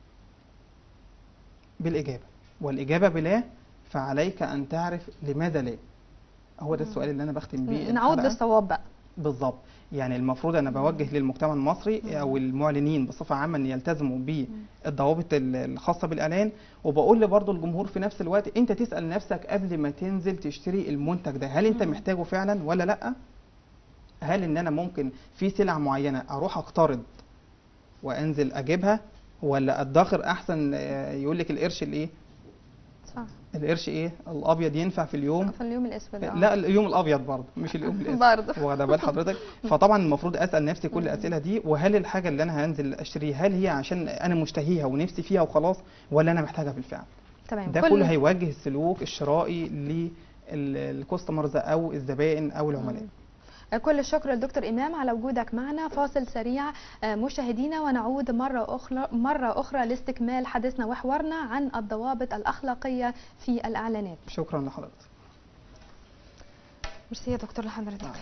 بالإجابة والإجابة بلا فعليك أن تعرف لماذا لا هو ده السؤال اللي أنا بختم بيه نعود الحلقة. للصواب بقى بالظبط يعني المفروض أنا بوجه للمجتمع المصري أو المعلنين بصفة عامة أن يلتزموا بالضوابط ال- الخاصة بالإعلان وبقول برضه الجمهور في نفس الوقت أنت تسأل نفسك قبل ما تنزل تشتري المنتج ده هل أنت مم. محتاجه فعلا ولا لأ هل ان انا ممكن في سلع معينه اروح اقترض وانزل اجيبها ولا ادخر احسن آه، يقول لك القرش الايه صح القرش ايه الابيض ينفع في اليوم في اليوم الاسود آه. لا اليوم الابيض برضه مش اليوم الاسود برضه واخد بال حضرتك فطبعا المفروض اسال نفسي كل الاسئله دي وهل الحاجه اللي انا هنزل اشتريها هل هي عشان انا مشتهيها ونفسي فيها وخلاص ولا انا محتاجها بالفعل تمام ده كله هيوجه السلوك الشرائي للكاستمرز او الزبائن او العملاء كل الشكر للدكتور إمام على وجودك معنا فاصل سريع آه، مشاهدينا ونعود مرة أخرى مرة أخرى لاستكمال حديثنا وحوارنا عن الضوابط الأخلاقية في الإعلانات شكرا لحضرتك ميرسي يا دكتور لحضرتك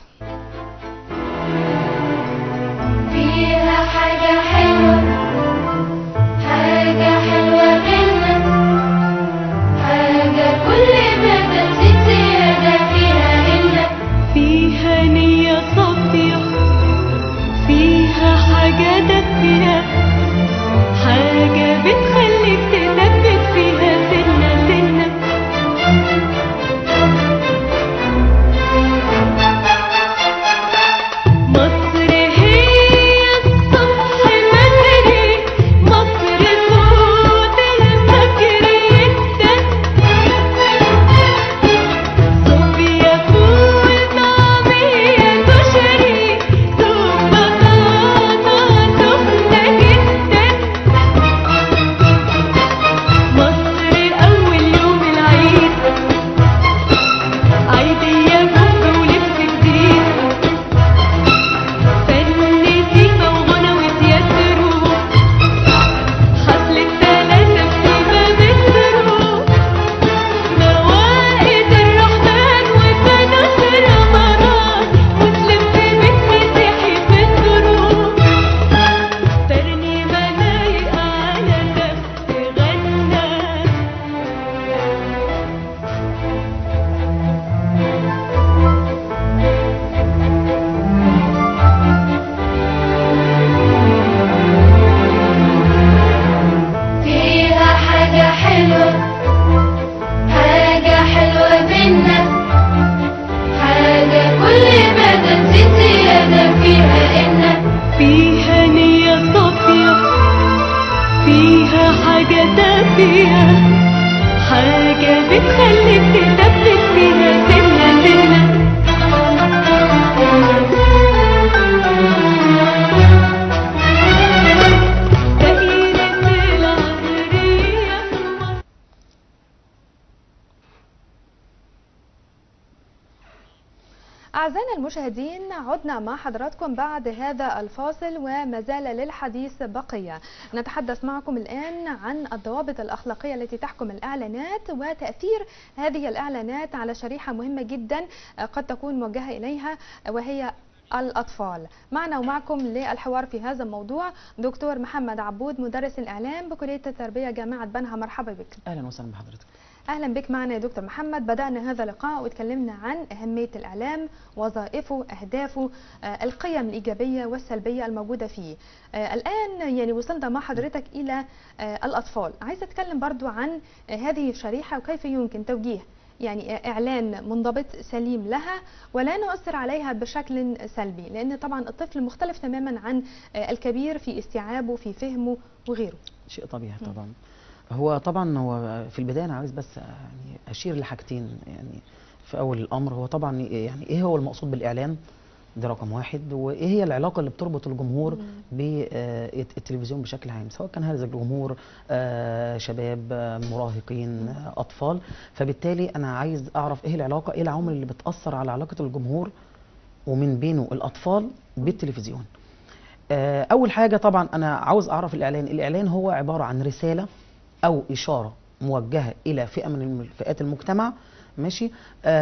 فيها حاجة حلوة حاجة حلوة منا حاجة كل ما بتزيد زيادة فيها إلا فيها نية صادقة حاجة دافية حاجة بتخليك تثبت فيها سنة سنة مصر هي الصبح بدري مصر صوت الفجر يبدأ صوفيا فول طعمية كشري ثم بطاطا سخنة جدا مصر أول يوم العيد عيدية بومب ولبس جديد فن سيما وغنى وتياترو حفل التلاتة بسيما مترو موائد الرحمن وبنات رمضان مسلم في بيت مسيحي في الدروب ترنيمة لايقة على نفس غنى فيها حاجة حلوة حاجة حلوة بينا حاجة كل ما تنسيت زيادة فيها إن فيها نية صافية فيها حاجة دافية حاجة بتخليك تثبت فيها سنة سنة دائرة العمرية في مصر أعزائنا المشاهدين عدنا مع حضراتكم بعد هذا الفاصل وما زال للحديث بقية نتحدث معكم الآن عن الضوابط الأخلاقية التي تحكم الإعلانات وتأثير هذه الإعلانات على شريحة مهمة جدا قد تكون موجهة إليها وهي الأطفال معنا ومعكم للحوار في هذا الموضوع دكتور محمد عبود مدرس الإعلام بكلية التربية جامعة بنها مرحبا بك اهلا وسهلا بحضرتك اهلا بك معنا يا دكتور محمد بدانا هذا اللقاء وتكلمنا عن اهميه الاعلام وظائفه اهدافه آه، القيم الايجابيه والسلبيه الموجوده فيه آه، الان يعني وصلنا مع حضرتك الى آه، الاطفال عايزه اتكلم برضو عن آه، هذه الشريحه وكيف يمكن توجيه يعني آه، اعلان منضبط سليم لها ولا نؤثر عليها بشكل سلبي لان طبعا الطفل مختلف تماما عن آه، الكبير في استيعابه في فهمه وغيره شيء طبيعي طبعا هو طبعا هو في البدايه انا عايز بس يعني اشير لحاجتين يعني في اول الامر هو طبعا يعني ايه هو المقصود بالاعلان ده رقم واحد وايه هي العلاقه اللي بتربط الجمهور بالتلفزيون بشكل عام سواء كان هذا الجمهور آه، شباب آه، مراهقين آه، اطفال فبالتالي انا عايز اعرف ايه العلاقه ايه العوامل اللي بتاثر على علاقه الجمهور ومن بينه الاطفال بالتلفزيون آه، اول حاجه طبعا انا عاوز اعرف الاعلان الاعلان هو عباره عن رساله او اشاره موجهه الى فئه من الم- فئات المجتمع ماشي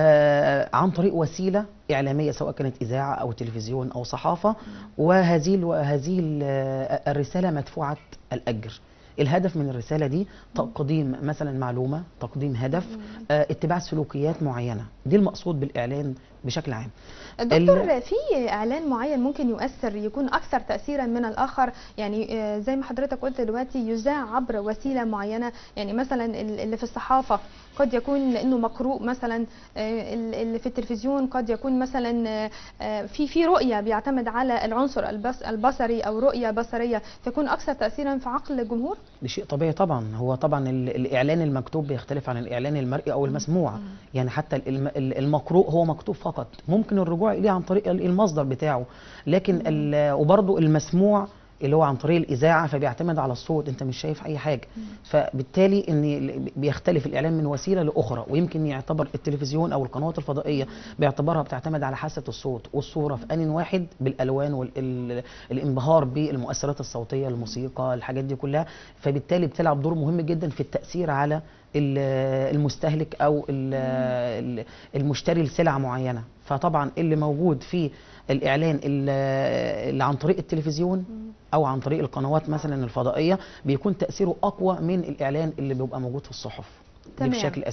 آه عن طريق وسيله اعلاميه سواء كانت اذاعه او تلفزيون او صحافه وهذه ال- وهذه ال- آه، الرساله مدفوعه الاجر الهدف من الرساله دي تقديم مثلا معلومه تقديم هدف آه اتباع سلوكيات معينه دي المقصود بالاعلان بشكل عام دكتور في اعلان معين ممكن يؤثر يكون اكثر تاثيرا من الاخر يعني آه، زي ما حضرتك قلت دلوقتي يذاع عبر وسيله معينه يعني مثلا ال- اللي في الصحافه قد يكون لانه مقروء مثلا آه، ال- اللي في التلفزيون قد يكون مثلا آه، آه، في في رؤيه بيعتمد على العنصر البص- البصري او رؤيه بصريه فيكون اكثر تاثيرا في عقل الجمهور ده شيء طبيعي طبعا هو طبعا ال- الاعلان المكتوب بيختلف عن الاعلان المرئي او المسموع يعني حتى الم- ال- المقروء هو مكتوب فقط ممكن الرجوع اليه عن طريق ال- المصدر بتاعه لكن ال- وبرضه المسموع اللي هو عن طريق الاذاعه فبيعتمد على الصوت انت مش شايف اي حاجه فبالتالي ان ال- بيختلف الاعلان من وسيله لاخرى ويمكن يعتبر التلفزيون او القنوات الفضائيه باعتبارها بتعتمد على حاسه الصوت والصوره في ان واحد بالالوان والانبهار بالمؤثرات الصوتيه الموسيقى الحاجات دي كلها فبالتالي بتلعب دور مهم جدا في التاثير على ال- المستهلك او ال- ال- المشتري لسلعه معينه فطبعا اللي موجود في الاعلان ال- اللي عن طريق التلفزيون او عن طريق القنوات مثلا الفضائيه بيكون تاثيره اقوى من الاعلان اللي بيبقى موجود في الصحف دي تمام. بشكل اساسي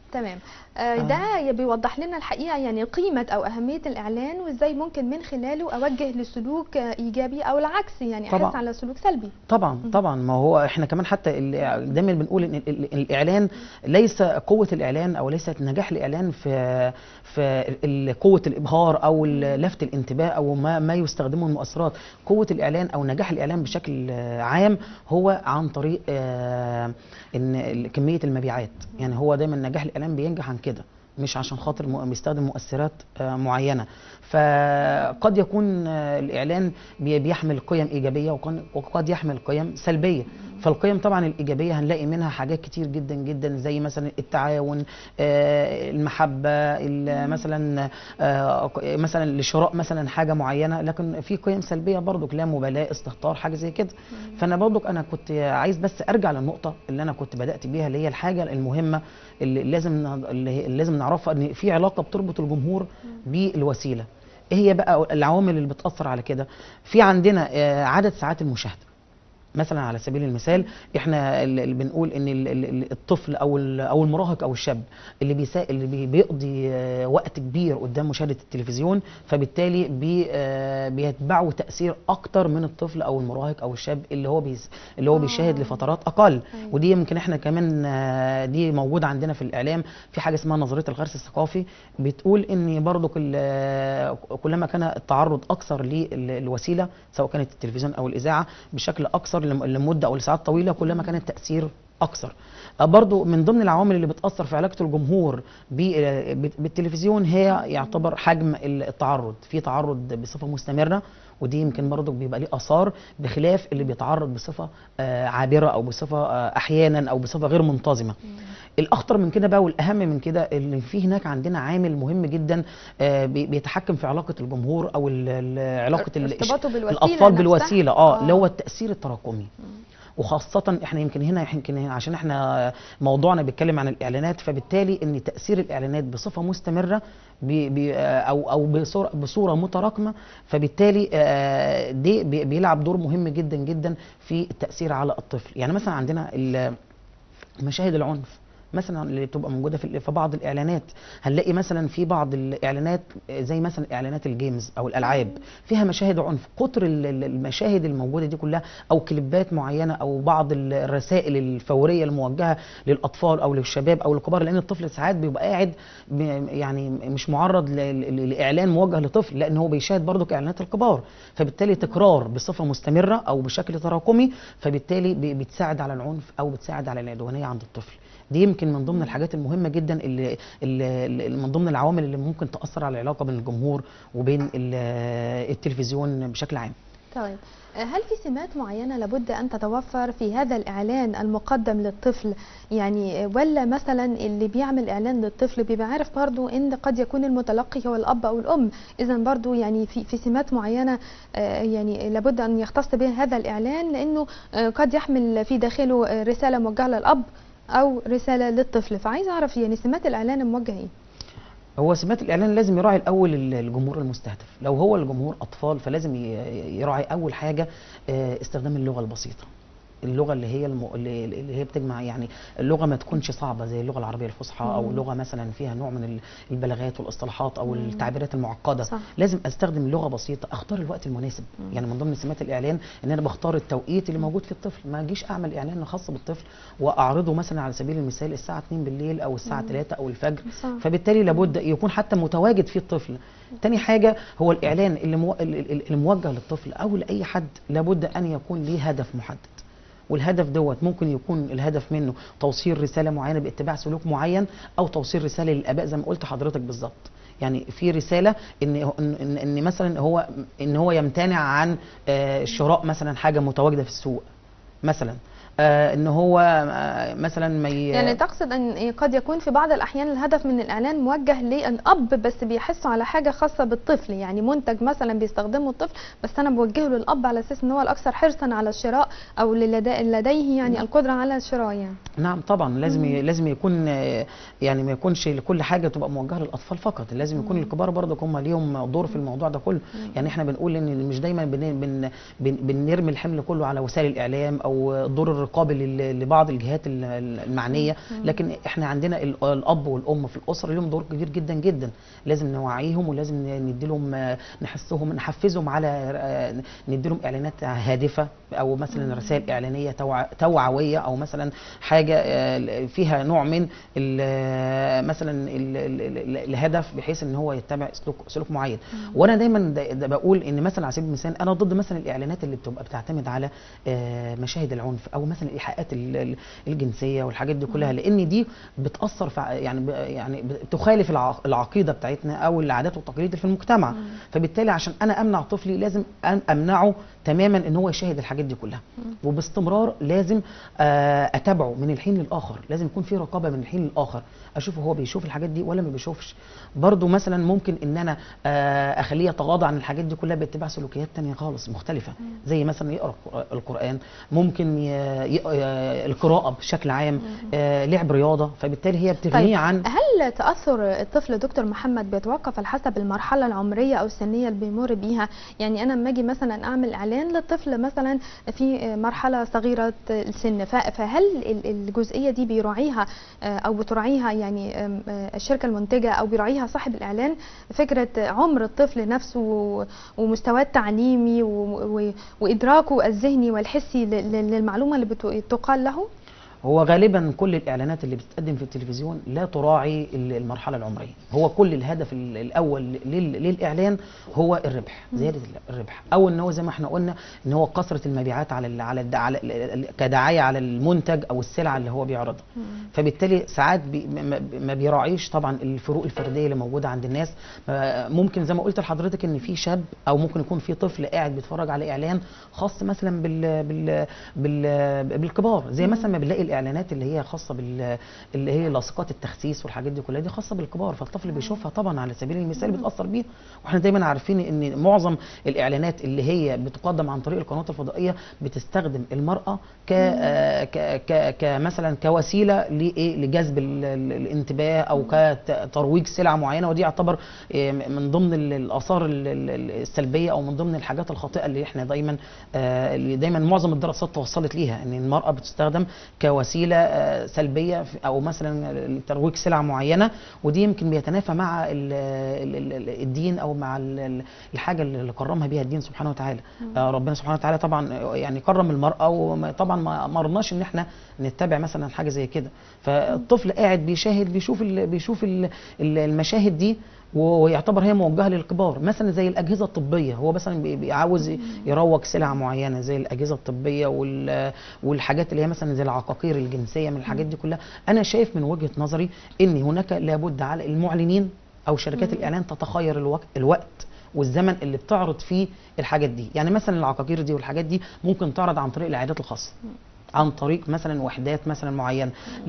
تمام آه، ده بيوضح لنا الحقيقه يعني قيمه او اهميه الاعلان وازاي ممكن من خلاله اوجه لسلوك آه، ايجابي او العكس يعني احس طبعاً. على سلوك سلبي طبعا طبعا ما هو احنا كمان حتى ال- دايما بنقول ان ال- ال- الاعلان ليس قوه الاعلان او ليس نجاح الاعلان في في ال- قوه الابهار او ال- لفت الانتباه او ما ما يستخدمه المؤثرات قوه الاعلان او نجاح الاعلان بشكل آه، عام هو عن طريق آه، ان ال- كميه المبيعات يعني هو دايما نجاح الاعلان بينجح عن كده مش عشان خاطر م- بيستخدم مؤثرات آه، معينه فقد يكون آه، الاعلان بي- بيحمل قيم ايجابيه وقن- وقد يحمل قيم سلبيه فالقيم طبعا الايجابيه هنلاقي منها حاجات كتير جدا جدا زي مثلا التعاون آه، المحبه ال- مثلا آه، مثلا لشراء مثلا حاجه معينه لكن في قيم سلبيه برضك لا مبالاه استهتار حاجه زي كده فانا برضك انا كنت عايز بس ارجع للنقطه اللي انا كنت بدات بيها اللي هي الحاجه المهمه اللي لازم ن- اللي هي- اللي لازم نعرفها ان في علاقه بتربط الجمهور بالوسيله ايه هي بقى العوامل اللي بتاثر على كده في عندنا آه، عدد ساعات المشاهده مثلا على سبيل المثال احنا اللي اللي بنقول ان ال- ال- ال- الطفل او ال- او المراهق او الشاب اللي بيسا اللي بي- بيقضي آه، وقت كبير قدام مشاهده التلفزيون فبالتالي بي آه، بيتبعه تاثير اكتر من الطفل او المراهق او الشاب اللي هو بيس اللي هو بيشاهد آه. لفترات اقل أيوة. ودي يمكن احنا كمان آه، دي موجوده عندنا في الاعلام في حاجه اسمها نظريه الغرس الثقافي بتقول ان برضو كلما كان التعرض اكثر للوسيله سواء كانت التلفزيون او الاذاعه بشكل اكثر لم- لمده او لساعات طويله كلما كان التاثير اكثر آه، برضو من ضمن العوامل اللي بتاثر في علاقه الجمهور ب- آه، بت- بالتلفزيون هي يعتبر حجم التعرض في تعرض بصفه مستمره ودي يمكن برضو بيبقى ليه اثار بخلاف اللي بيتعرض بصفه آه، عابره او بصفه آه، احيانا او بصفه غير منتظمه الاخطر من كده بقى والاهم من كده اللي في هناك عندنا عامل مهم جدا آه، بي- بيتحكم في علاقه الجمهور او ال- ال- علاقه ال- ارتباطه بالوسيلة الاطفال نفسها. بالوسيله اه آه. اللي هو التاثير التراكمي وخاصة احنا يمكن هنا يمكن هنا عشان احنا موضوعنا بيتكلم عن الاعلانات فبالتالي ان تاثير الاعلانات بصفه مستمره بي بي آه، او او بصوره بصوره متراكمه فبالتالي آه، دي بي- بيلعب دور مهم جدا جدا في التاثير على الطفل يعني مثلا عندنا ال- مشاهد العنف مثلا اللي بتبقى موجوده في في بعض الاعلانات هنلاقي مثلا في بعض الاعلانات زي مثلا اعلانات الجيمز او الالعاب فيها مشاهد عنف كتر ال- ال- المشاهد الموجوده دي كلها او كليبات معينه او بعض ال- الرسائل الفوريه الموجهه للاطفال او للشباب او الكبار لان الطفل ساعات بيبقى قاعد ب- يعني مش معرض ل- ل- لاعلان موجه لطفل لان هو بيشاهد برضك اعلانات الكبار فبالتالي تكرار بصفه مستمره او بشكل تراكمي فبالتالي ب- بتساعد على العنف او بتساعد على العدوانيه عند الطفل دي يمكن من ضمن الحاجات المهمه جدا اللي, اللي اللي من ضمن العوامل اللي ممكن تاثر على العلاقه بين الجمهور وبين ال- التلفزيون بشكل عام طيب آه، هل في سمات معينة لابد أن تتوفر في هذا الإعلان المقدم للطفل يعني آه، ولا مثلا اللي بيعمل إعلان للطفل بيبقى عارف برضو إن قد يكون المتلقي هو الأب أو الأم إذا برضو يعني في, في سمات معينة آه، يعني لابد أن يختص بها هذا الإعلان لأنه آه، قد يحمل في داخله آه، رسالة موجهة للأب أو رسالة للطفل فعايز أعرف يعني سمات الإعلان الموجه إيه هو سمات الاعلان لازم يراعي الاول ال- الجمهور المستهدف لو هو الجمهور اطفال فلازم ي- يراعي اول حاجه آه، استخدام اللغه البسيطه اللغه اللي هي الم... اللي اللي هي بتجمع يعني اللغه ما تكونش صعبه زي اللغه العربيه الفصحى او مم. لغه مثلا فيها نوع من ال- البلاغات والاصطلاحات او مم. التعبيرات المعقده صح. لازم استخدم لغه بسيطه اختار الوقت المناسب مم. يعني من ضمن سمات الاعلان ان انا بختار التوقيت اللي موجود في الطفل ما اجيش اعمل اعلان خاص بالطفل واعرضه مثلا على سبيل المثال الساعه 2 بالليل او الساعه مم. 3 او الفجر صح. فبالتالي لابد يكون حتى متواجد فيه الطفل تاني حاجة هو الإعلان اللي, مو... اللي موجه للطفل أو لأي حد لابد أن يكون ليه هدف محدد والهدف دوت ممكن يكون الهدف منه توصيل رسالة معينة باتباع سلوك معين أو توصيل رسالة للآباء زي ما قلت حضرتك بالظبط يعني في رساله ان ان ان, إن مثلا هو ان هو يمتنع عن آه، شراء مثلا حاجه متواجده في السوق مثلا آه، ان هو آه، مثلا ما ي... يعني تقصد ان قد يكون في بعض الاحيان الهدف من الاعلان موجه للاب بس بيحسوا على حاجه خاصه بالطفل يعني منتج مثلا بيستخدمه الطفل بس انا بوجهه للاب على اساس ان هو الاكثر حرصا على الشراء او اللي لدي- لديه يعني القدره على الشراء يعني نعم طبعا لازم ي... لازم يكون آه، يعني ما يكونش كل حاجه تبقى موجهه للاطفال فقط لازم يكون الكبار برضه هم ليهم دور في الموضوع ده كله يعني احنا بنقول ان مش دايما بن... بن... بن... بنرمي الحمل كله على وسائل الاعلام او الدور رقابي لل- لبعض الجهات ال- ال- المعنيه لكن احنا عندنا ال- الاب والام في الاسره لهم دور كبير جدا جدا لازم نوعيهم ولازم ندي لهم نحسهم نحفزهم على آه، ندي لهم اعلانات هادفه او مثلا رسائل اعلانيه توع- توعويه او مثلا حاجه آه، فيها نوع من ال- مثلا ال- ال- ال- الهدف بحيث ان هو يتبع سلوك سلوك معين وانا دايما دا- دا بقول ان مثلا على سبيل المثال انا ضد مثلا الاعلانات اللي بتبقى بتعتمد على آه، مشاهد العنف او مثلا الايحاءات ال- ال- الجنسيه والحاجات دي كلها لان دي بتاثر في ع- يعني ب- يعني بتخالف الع- العقيده بتاعتنا او العادات والتقاليد اللي في المجتمع فبالتالي عشان انا امنع طفلي لازم أن امنعه تماما ان هو يشاهد الحاجات دي كلها وباستمرار لازم آه، اتابعه من الحين للاخر لازم يكون في رقابه من الحين للاخر اشوفه هو بيشوف الحاجات دي ولا ما بيشوفش برضو مثلا ممكن ان انا آه، اخليه يتغاضى عن الحاجات دي كلها باتباع سلوكيات تانية خالص مختلفه زي مثلا يقرا القر- القران ممكن ي- ي- آه، القراءه بشكل عام آه، لعب رياضه فبالتالي هي بتغنيه طيب عن هل تاثر الطفل دكتور محمد بيتوقف على حسب المرحله العمريه او السنيه اللي بيمر بيها يعني انا لما اجي مثلا اعمل اعلان للطفل مثلا في مرحله صغيره السن ف- فهل ال- الجزئيه دي بيراعيها آه، او بتراعيها يعني آم، آه، الشركه المنتجه او بيراعيها صاحب الاعلان فكره عمر الطفل نفسه و- ومستواه التعليمي و- و- وادراكه الذهني والحسي ل- ل- للمعلومه اللي بت- تقال له هو غالبا كل الاعلانات اللي بتتقدم في التلفزيون لا تراعي ال- المرحله العمريه هو كل الهدف ال- الاول لل- للاعلان هو الربح زياده ال- الربح او ان هو زي ما احنا قلنا ان هو كثره المبيعات على ال على, ال على ال- ال- كدعايه على المنتج او السلعه اللي هو بيعرضها فبالتالي ساعات بي ما- ما بيراعيش طبعا الفروق الفرديه اللي موجوده عند الناس آه، ممكن زي ما قلت لحضرتك ان في شاب او ممكن يكون في طفل قاعد بيتفرج على اعلان خاص مثلا بال بال بال بالكبار زي مثلا ما بنلاقي الاعلانات اللي هي خاصه بال اللي هي لاصقات التخسيس والحاجات دي كلها دي خاصه بالكبار فالطفل بيشوفها طبعا على سبيل المثال بيتاثر بيها واحنا دايما عارفين ان معظم الاعلانات اللي هي بتقدم عن طريق القنوات الفضائيه بتستخدم المراه ك آه، ك ك كمثلا كوسيله لايه لجذب ال- ال- الانتباه او كترويج سلعه معينه ودي يعتبر آه، من ضمن ال- الاثار ال- ال- السلبيه او من ضمن الحاجات الخاطئه اللي احنا دايما آه، اللي دايما معظم الدراسات توصلت ليها ان المراه بتستخدم كوسيله آه، سلبيه في- او مثلا لترويج سلعه معينه ودي يمكن بيتنافى مع ال- ال- ال- ال- الدين او مع ال- ال- الحاجه اللي كرمها بيها الدين سبحانه وتعالى آه، ربنا سبحانه وتعالى طبعا يعني كرم المراه وطبعا ما ما رضناش ان احنا نتبع مثلا حاجه زي كده فالطفل قاعد بيشاهد بيشوف ال بيشوف ال ال- المشاهد دي ويعتبر هي موجهه للكبار مثلا زي الاجهزه الطبيه هو مثلا بي- بيعاوز يروج سلع معينه زي الاجهزه الطبيه وال- والحاجات اللي هي مثلا زي العقاقير الجنسيه من الحاجات دي كلها انا شايف من وجهه نظري ان هناك لابد على المعلنين او شركات الاعلان تتخير الوقت الوقت والزمن اللي بتعرض فيه الحاجات دي يعني مثلا العقاقير دي والحاجات دي ممكن تعرض عن طريق العيادات الخاصه عن طريق مثلا وحدات مثلا معينه ل-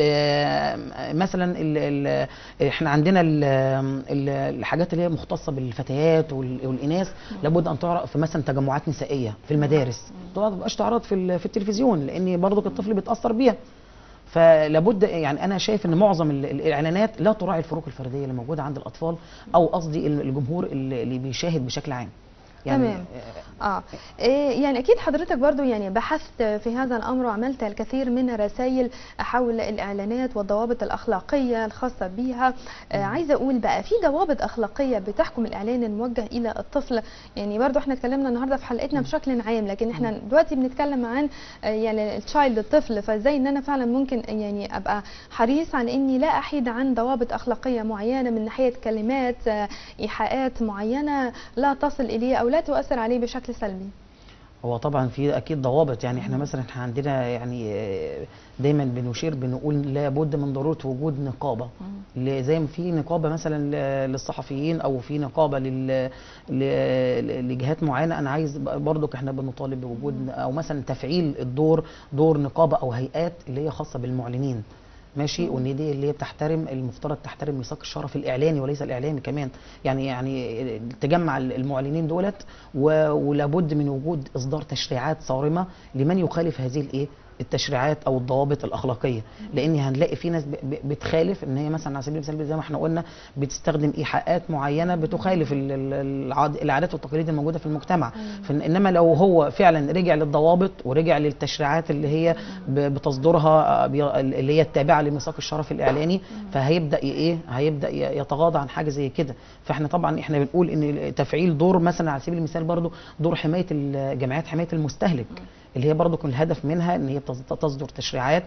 ل- مثلا ال ال احنا عندنا ال ال الحاجات اللي هي مختصه بالفتيات وال- والاناث لابد ان تعرض في مثلا تجمعات نسائيه في المدارس ما تبقاش تعرض في ال- في التلفزيون لان برضك الطفل بيتاثر بيها فلابد يعني انا شايف ان معظم ال- الاعلانات لا تراعي الفروق الفرديه اللي موجوده عند الاطفال او قصدي ال- الجمهور اللي اللي بيشاهد بشكل عام تمام. اه إيه يعني اكيد حضرتك برضو يعني بحثت في هذا الامر وعملت الكثير من الرسائل حول الاعلانات والضوابط الاخلاقيه الخاصه بيها آه عايزه اقول بقى في ضوابط اخلاقيه بتحكم الاعلان الموجه الى الطفل يعني برضو احنا اتكلمنا النهارده في حلقتنا بشكل عام لكن احنا دلوقتي بنتكلم عن آه يعني التشايلد الطفل فازاي ان انا فعلا ممكن يعني ابقى حريص على اني لا احيد عن ضوابط اخلاقيه معينه من ناحيه كلمات آه ايحاءات معينه لا تصل اليه او لا تؤثر عليه بشكل سلبي هو طبعا في اكيد ضوابط يعني احنا مثلا احنا عندنا يعني آه، دايما بنشير بنقول لابد من ضروره وجود نقابه ل- زي ما في نقابه مثلا ل- للصحفيين او في نقابه لل ل- لجهات معينه انا عايز ب- برضك احنا بنطالب بوجود او مثلا تفعيل الدور دور نقابه او هيئات اللي هي خاصه بالمعلنين ماشي وان دي اللي هي بتحترم المفترض تحترم ميثاق الشرف الاعلاني وليس الاعلامي كمان يعني يعني تجمع المعلنين دولت و- ولابد من وجود اصدار تشريعات صارمه لمن يخالف هذه الايه التشريعات او الضوابط الاخلاقيه لان هنلاقي في ناس ب- ب- بتخالف ان هي مثلا على سبيل المثال زي ما احنا قلنا بتستخدم ايحاءات معينه بتخالف ال- ال- العاد- العادات والتقاليد الموجوده في المجتمع فإن- انما لو هو فعلا رجع للضوابط ورجع للتشريعات اللي هي ب- بتصدرها آه، بي- اللي هي التابعه لميثاق الشرف الاعلاني فهيبدا ي- ايه هيبدا ي- يتغاضى عن حاجه زي كده فاحنا طبعا احنا بنقول ان تفعيل دور مثلا على سبيل المثال برضو دور حمايه ال- جمعيات حمايه المستهلك اللي هي برضو كان الهدف منها ان هي بتص- تصدر تشريعات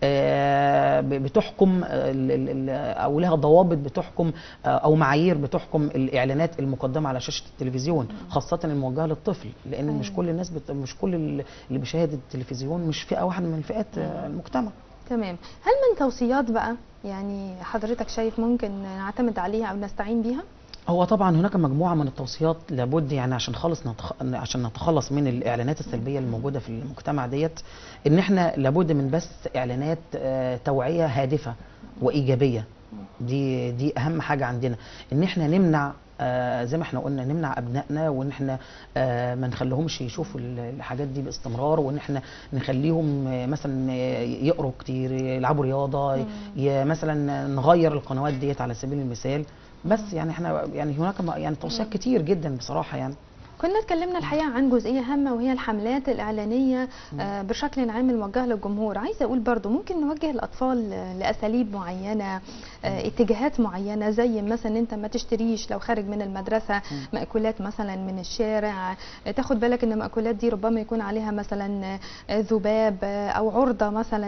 آه، ب- بتحكم آه، ال- ال- ال- او لها ضوابط بتحكم آه، او معايير بتحكم الاعلانات المقدمه على شاشه التلفزيون خاصه الموجهه للطفل لان مش أيوة. كل الناس بت... مش كل ال- اللي بيشاهد التلفزيون مش فئه واحده من فئات آه، المجتمع تمام هل من توصيات بقى يعني حضرتك شايف ممكن نعتمد عليها او نستعين بيها هو طبعا هناك مجموعه من التوصيات لابد يعني عشان خالص نتخ... عشان نتخلص من الاعلانات السلبيه الموجوده في المجتمع ديت ان احنا لابد من بث اعلانات آه، توعيه هادفه وايجابيه دي دي اهم حاجه عندنا ان احنا نمنع آه زي ما احنا قلنا نمنع ابنائنا وان احنا آه ما نخليهمش يشوفوا ال- الحاجات دي باستمرار وان احنا نخليهم آه مثلا آه، يقروا كتير يلعبوا رياضه ي- مثلا نغير القنوات ديت على سبيل المثال بس يعني احنا يعني هناك م- يعني توصيات كتير جدا بصراحه يعني كنا اتكلمنا الحقيقه عن جزئيه هامه وهي الحملات الاعلانيه آه، بشكل عام الموجهه للجمهور عايزه اقول برضو ممكن نوجه الاطفال آه، لاساليب معينه آه، اتجاهات معينه زي مثلا انت ما تشتريش لو خارج من المدرسه مأكولات مثلا من الشارع آه، تاخد بالك ان المأكولات دي ربما يكون عليها مثلا آه، ذباب آه، او عرضه مثلا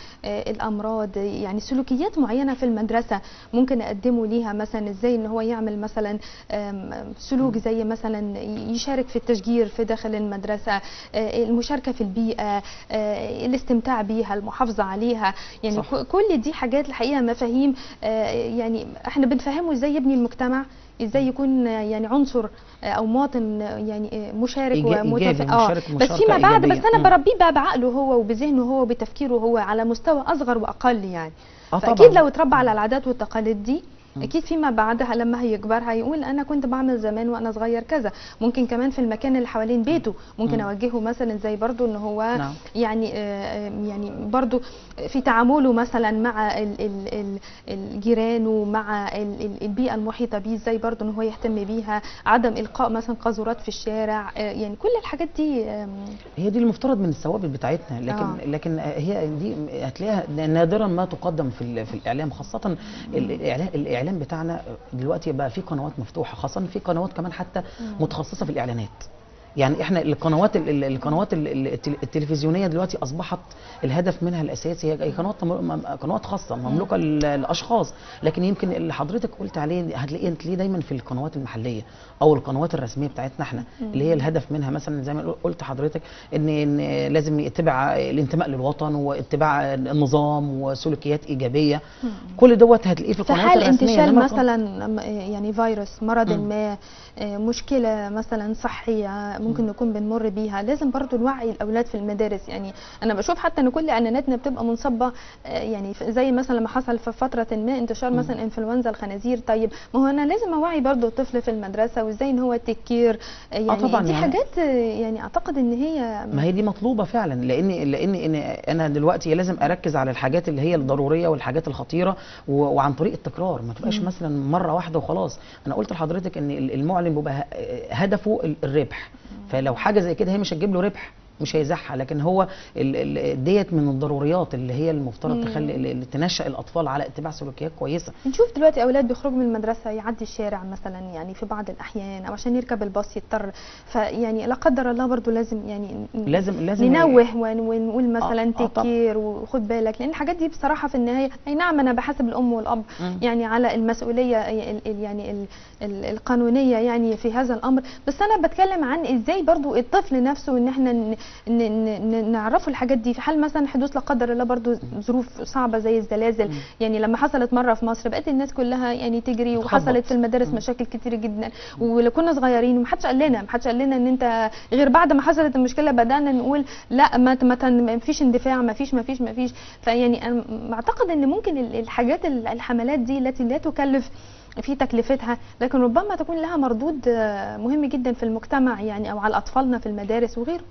للامراض يعني سلوكيات معينه في المدرسه ممكن اقدمه ليها مثلا ازاي ان هو يعمل مثلا آم، سلوك زي مثلا يشارك في التشجير في داخل المدرسه آه، المشاركه في البيئه آه، الاستمتاع بيها المحافظه عليها يعني صح. ك- كل دي حاجات الحقيقه مفاهيم آه، يعني احنا بنفهمه ازاي يبني المجتمع ازاي يكون آه، يعني عنصر آه، او مواطن آه، يعني آه، مشارك إيجا- إيجابي، اه مشارك بس مشاركة فيما بعد إيجابية. بس انا مم. بربيه بقى بعقله هو وبذهنه هو وبتفكيره هو على مستوى اصغر واقل يعني اه فاكيد طبعا لو اتربى على العادات والتقاليد دي اكيد فيما بعدها لما هيكبر هيقول انا كنت بعمل زمان وانا صغير كذا ممكن كمان في المكان اللي حوالين بيته ممكن مم. اوجهه مثلا زي برضو ان هو نعم. يعني آه، آه، يعني برضو في تعامله مثلا مع ال- ال- ال- الجيران ومع ال- ال- البيئه المحيطه بيه ازاي برضو ان هو يهتم بيها عدم القاء مثلا قاذورات في الشارع آه، يعني كل الحاجات دي آم، هي دي المفترض من الثوابت بتاعتنا لكن آه. آه. لكن هي دي هتلاقيها نادرا ما تقدم في ال- في الاعلام خاصه الاعلام الاعلام بتاعنا دلوقتي بقى في قنوات مفتوحه خاصه في قنوات كمان حتى متخصصه في الاعلانات يعني احنا القنوات ال- ال- القنوات ال- ال- التل- التلفزيونيه دلوقتي اصبحت الهدف منها الاساسي هي قنوات مم- قنوات خاصه مملوكه لل- للاشخاص لكن يمكن اللي حضرتك قلت عليه هتلاقيه هتلاقيه دايما في القنوات المحليه او القنوات الرسميه بتاعتنا احنا اللي هي الهدف منها مثلا زي ما قلت حضرتك ان ان لازم يتبع الانتماء للوطن واتباع النظام وسلوكيات ايجابيه كل دوت هتلاقيه في في القنوات حال الرسميه انتشال إنما القن- مثلا م- يعني فيروس مرض مم. ما آه، مشكله مثلا صحيه ممكن نكون بنمر بيها لازم برضو نوعي الاولاد في المدارس يعني انا بشوف حتى ان كل اعلاناتنا بتبقى منصبه آه، يعني ف- زي مثلا لما حصل في فتره ما انتشار مثلا انفلونزا الخنازير طيب ما هو انا لازم اوعي برضو الطفل في المدرسه وازاي ان هو تكير آه، يعني طبعاً دي يعني- حاجات آه، يعني اعتقد ان هي ما هي دي مطلوبه فعلا لان لان إن انا دلوقتي لازم اركز على الحاجات اللي هي الضروريه والحاجات الخطيره و- وعن طريق التكرار ما تبقاش مثلا مره واحده وخلاص انا قلت لحضرتك ان ال- المعلن بيبقى ه- هدفه ال- الربح فلو حاجه زي كده هي مش هتجيب له ربح مش هيزحها لكن هو ال- ال- ديت من الضروريات اللي هي المفترض مم. تخلي اللي تنشأ الاطفال على اتباع سلوكيات كويسه نشوف دلوقتي اولاد بيخرجوا من المدرسه يعدي الشارع مثلا يعني في بعض الاحيان او عشان يركب الباص يضطر فيعني لا قدر الله برضو لازم يعني ن- لازم لازم ننوه ون- ونقول مثلا آه، طبعاً. تكير وخد بالك لان الحاجات دي بصراحه في النهايه اي نعم انا بحاسب الام والاب مم. يعني على المسؤوليه ال- ال- يعني ال- ال- القانونيه يعني في هذا الامر بس انا بتكلم عن ازاي برضو الطفل نفسه ان احنا ن- ن- ن- نعرفه الحاجات دي في حال مثلا حدوث لا قدر الله برضو ظروف صعبه زي الزلازل مم. يعني لما حصلت مره في مصر بقت الناس كلها يعني تجري تخبط. وحصلت في المدارس مم. مشاكل كتير جدا ولو كنا صغيرين ومحدش قال لنا محدش قال لنا ان انت غير بعد ما حصلت المشكله بدانا نقول لا ما ما تن- ما فيش اندفاع ما فيش ما فيش ما فيش فيعني انا اعتقد ان ممكن ال- الحاجات ال- الحملات دي التي لا تكلف في تكلفتها لكن ربما تكون لها مردود آه، مهم جدا في المجتمع يعني او على اطفالنا في المدارس وغيره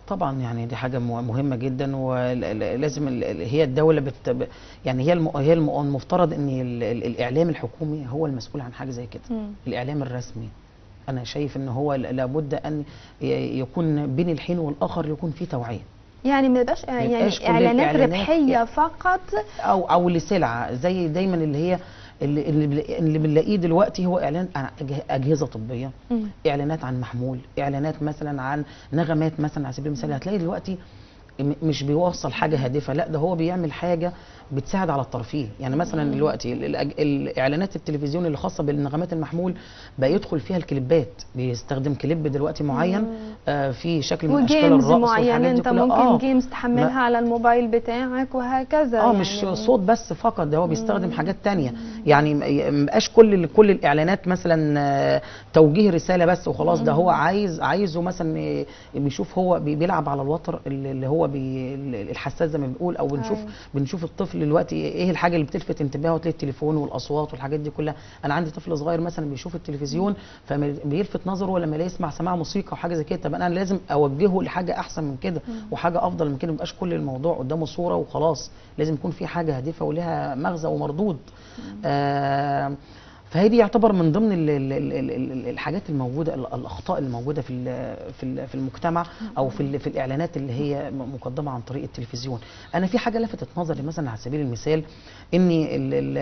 طبعا يعني دي حاجه مه- مهمه جدا ولازم ال- ال- هي الدوله بت ب- يعني هي الم- هي الم- المفترض ان ال- ال- الاعلام الحكومي هو المسؤول عن حاجه زي كده مم. الاعلام الرسمي انا شايف ان هو ل- لابد ان ي- يكون بين الحين والاخر يكون في توعيه يعني ما يبقاش يعني يبقاش كل اعلانات الإعلانات- ربحيه فقط او او لسلعه زي دايما اللي هي اللي اللي, بل- اللي بنلاقيه دلوقتي هو اعلان عن أجه- اجهزه طبيه مم. اعلانات عن محمول اعلانات مثلا عن نغمات مثلا على سبيل المثال هتلاقي دلوقتي م- مش بيوصل حاجه هادفه لا ده هو بيعمل حاجه بتساعد على الترفيه يعني مثلا دلوقتي ال- الأج- الاعلانات التلفزيون اللي خاصه بالنغمات المحمول بقى يدخل فيها الكليبات بيستخدم كليب دلوقتي معين آه في شكل من اشكال وجيمز الرقص معينه والحاجات دي انت كلها ممكن آه. جيمز تحملها ما- على الموبايل بتاعك وهكذا اه مش يعني صوت بس فقط ده هو بيستخدم حاجات تانية يعني م- مبقاش كل كل الاعلانات مثلا آه، توجيه رساله بس وخلاص ده هو عايز عايزه مثلا آه، بيشوف هو بي- بيلعب على الوتر اللي اللي هو بي الحساس زي ما بنقول او بنشوف أيوة. بنشوف الطفل دلوقتي ايه الحاجه اللي بتلفت انتباهه تلاقي التليفون والاصوات والحاجات دي كلها انا عندي طفل صغير مثلا بيشوف التلفزيون فبيلفت نظره لما يسمع سماع موسيقى وحاجه زي كده طب انا لازم اوجهه لحاجه احسن من كده وحاجه افضل من كده ميبقاش كل الموضوع قدامه صوره وخلاص لازم يكون في حاجه هادفه ولها مغزى ومردود آه فهي دي يعتبر من ضمن ال ال ال ال ال الحاجات الموجوده ال- الاخطاء الموجوده في ال- في ال- في المجتمع او في ال- في الاعلانات اللي هي م- مقدمه عن طريق التلفزيون انا في حاجه لفتت نظري مثلا على سبيل المثال ان ال- ال-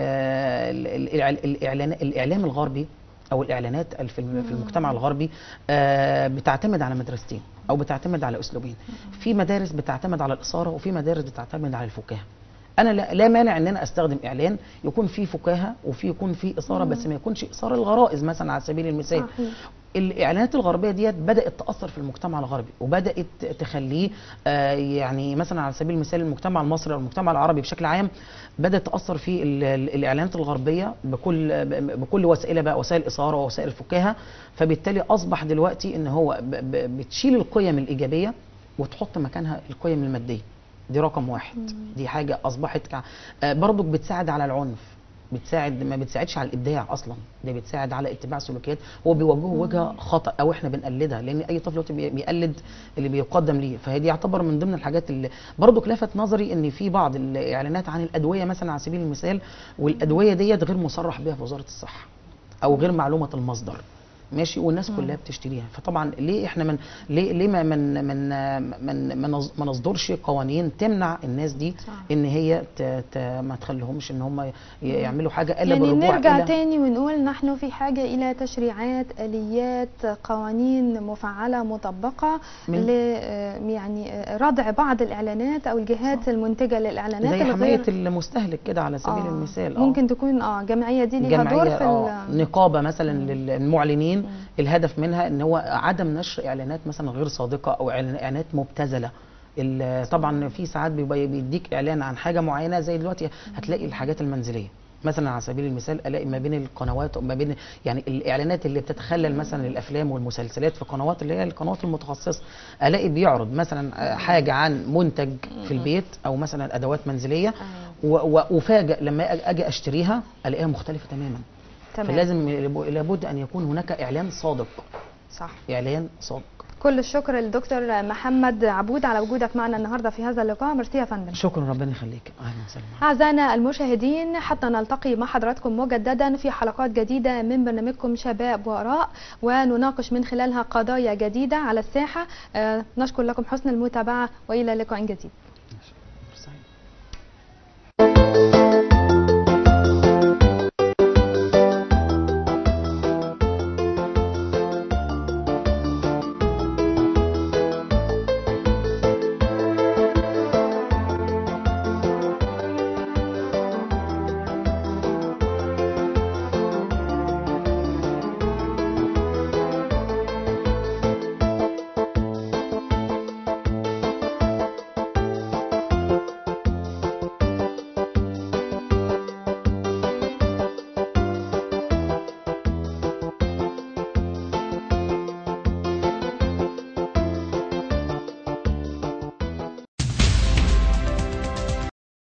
ال- ال- الاعلان الاعلام الغربي او الاعلانات ال- في الم- في المجتمع الغربي آه، بتعتمد على مدرستين او بتعتمد على اسلوبين في مدارس بتعتمد على الاثاره وفي مدارس بتعتمد على الفكاهه انا لا, لا مانع ان انا استخدم اعلان يكون فيه فكاهه وفي يكون فيه اثاره بس ما يكونش اثاره الغرائز مثلا على سبيل المثال صحيح. الاعلانات الغربيه ديت بدات تاثر في المجتمع الغربي وبدات تخليه آه يعني مثلا على سبيل المثال المجتمع المصري او المجتمع العربي بشكل عام بدات تاثر في ال- ال- الاعلانات الغربيه بكل ب- بكل وسائلها بقى وسائل الاثاره ووسائل الفكاهه فبالتالي اصبح دلوقتي ان هو ب- ب- بتشيل القيم الايجابيه وتحط مكانها القيم الماديه دي رقم واحد دي حاجه اصبحت كع... آه برضك بتساعد على العنف بتساعد ما بتساعدش على الابداع اصلا دي بتساعد على اتباع سلوكيات هو بيوجهه وجهه خطا او احنا بنقلدها لان اي طفل دلوقتي بي- بيقلد اللي بيقدم ليه فهي دي يعتبر من ضمن الحاجات اللي برضك لفت نظري ان في بعض الاعلانات عن الادويه مثلا على سبيل المثال والادويه ديت غير مصرح بها في وزاره الصحه او غير معلومه المصدر ماشي والناس كلها بتشتريها فطبعا ليه احنا من ليه ليه ما من من من ما نص- ما نصدرش قوانين تمنع الناس دي صح. ان هي ت ت ما تخليهمش ان هم ي- يعملوا حاجه الا يعني بالرجوع نرجع إلى- تاني ونقول نحن في حاجة إلى تشريعات آليات قوانين مفعلة مطبقة من- ل آه، يعني آه، ردع بعض الإعلانات أو الجهات المنتجة للإعلانات زي الغير- حمايه المستهلك كده على سبيل آه، المثال آه. ممكن تكون اه الجمعية دي ليها دور جمعيه في آه ال- نقابه مثلا للمعلنين الهدف منها ان هو عدم نشر اعلانات مثلا غير صادقه او إعلان- اعلانات مبتذله ال- طبعا في ساعات بيبقى بيديك اعلان عن حاجه معينه زي دلوقتي هتلاقي الحاجات المنزليه مثلا على سبيل المثال الاقي ما بين القنوات وما بين يعني الاعلانات اللي بتتخلل مثلا الافلام والمسلسلات في قنوات اللي هي القنوات المتخصصه الاقي بيعرض مثلا آه، حاجه عن منتج في البيت او مثلا ادوات منزليه و- و- وفاجئ لما أج- اجي اشتريها الاقيها مختلفه تماما تمام فلازم لابد ان يكون هناك اعلان صادق صح اعلان صادق كل الشكر للدكتور محمد عبود على وجودك معنا النهارده في هذا اللقاء ميرسي يا فندم شكرا ربنا يخليك اهلا وسهلا أعزائنا المشاهدين حتى نلتقي مع حضراتكم مجددا في حلقات جديدة من برنامجكم شباب وآراء ونناقش من خلالها قضايا جديدة على الساحة آه، نشكر لكم حسن المتابعة وإلى لقاء جديد صحيح.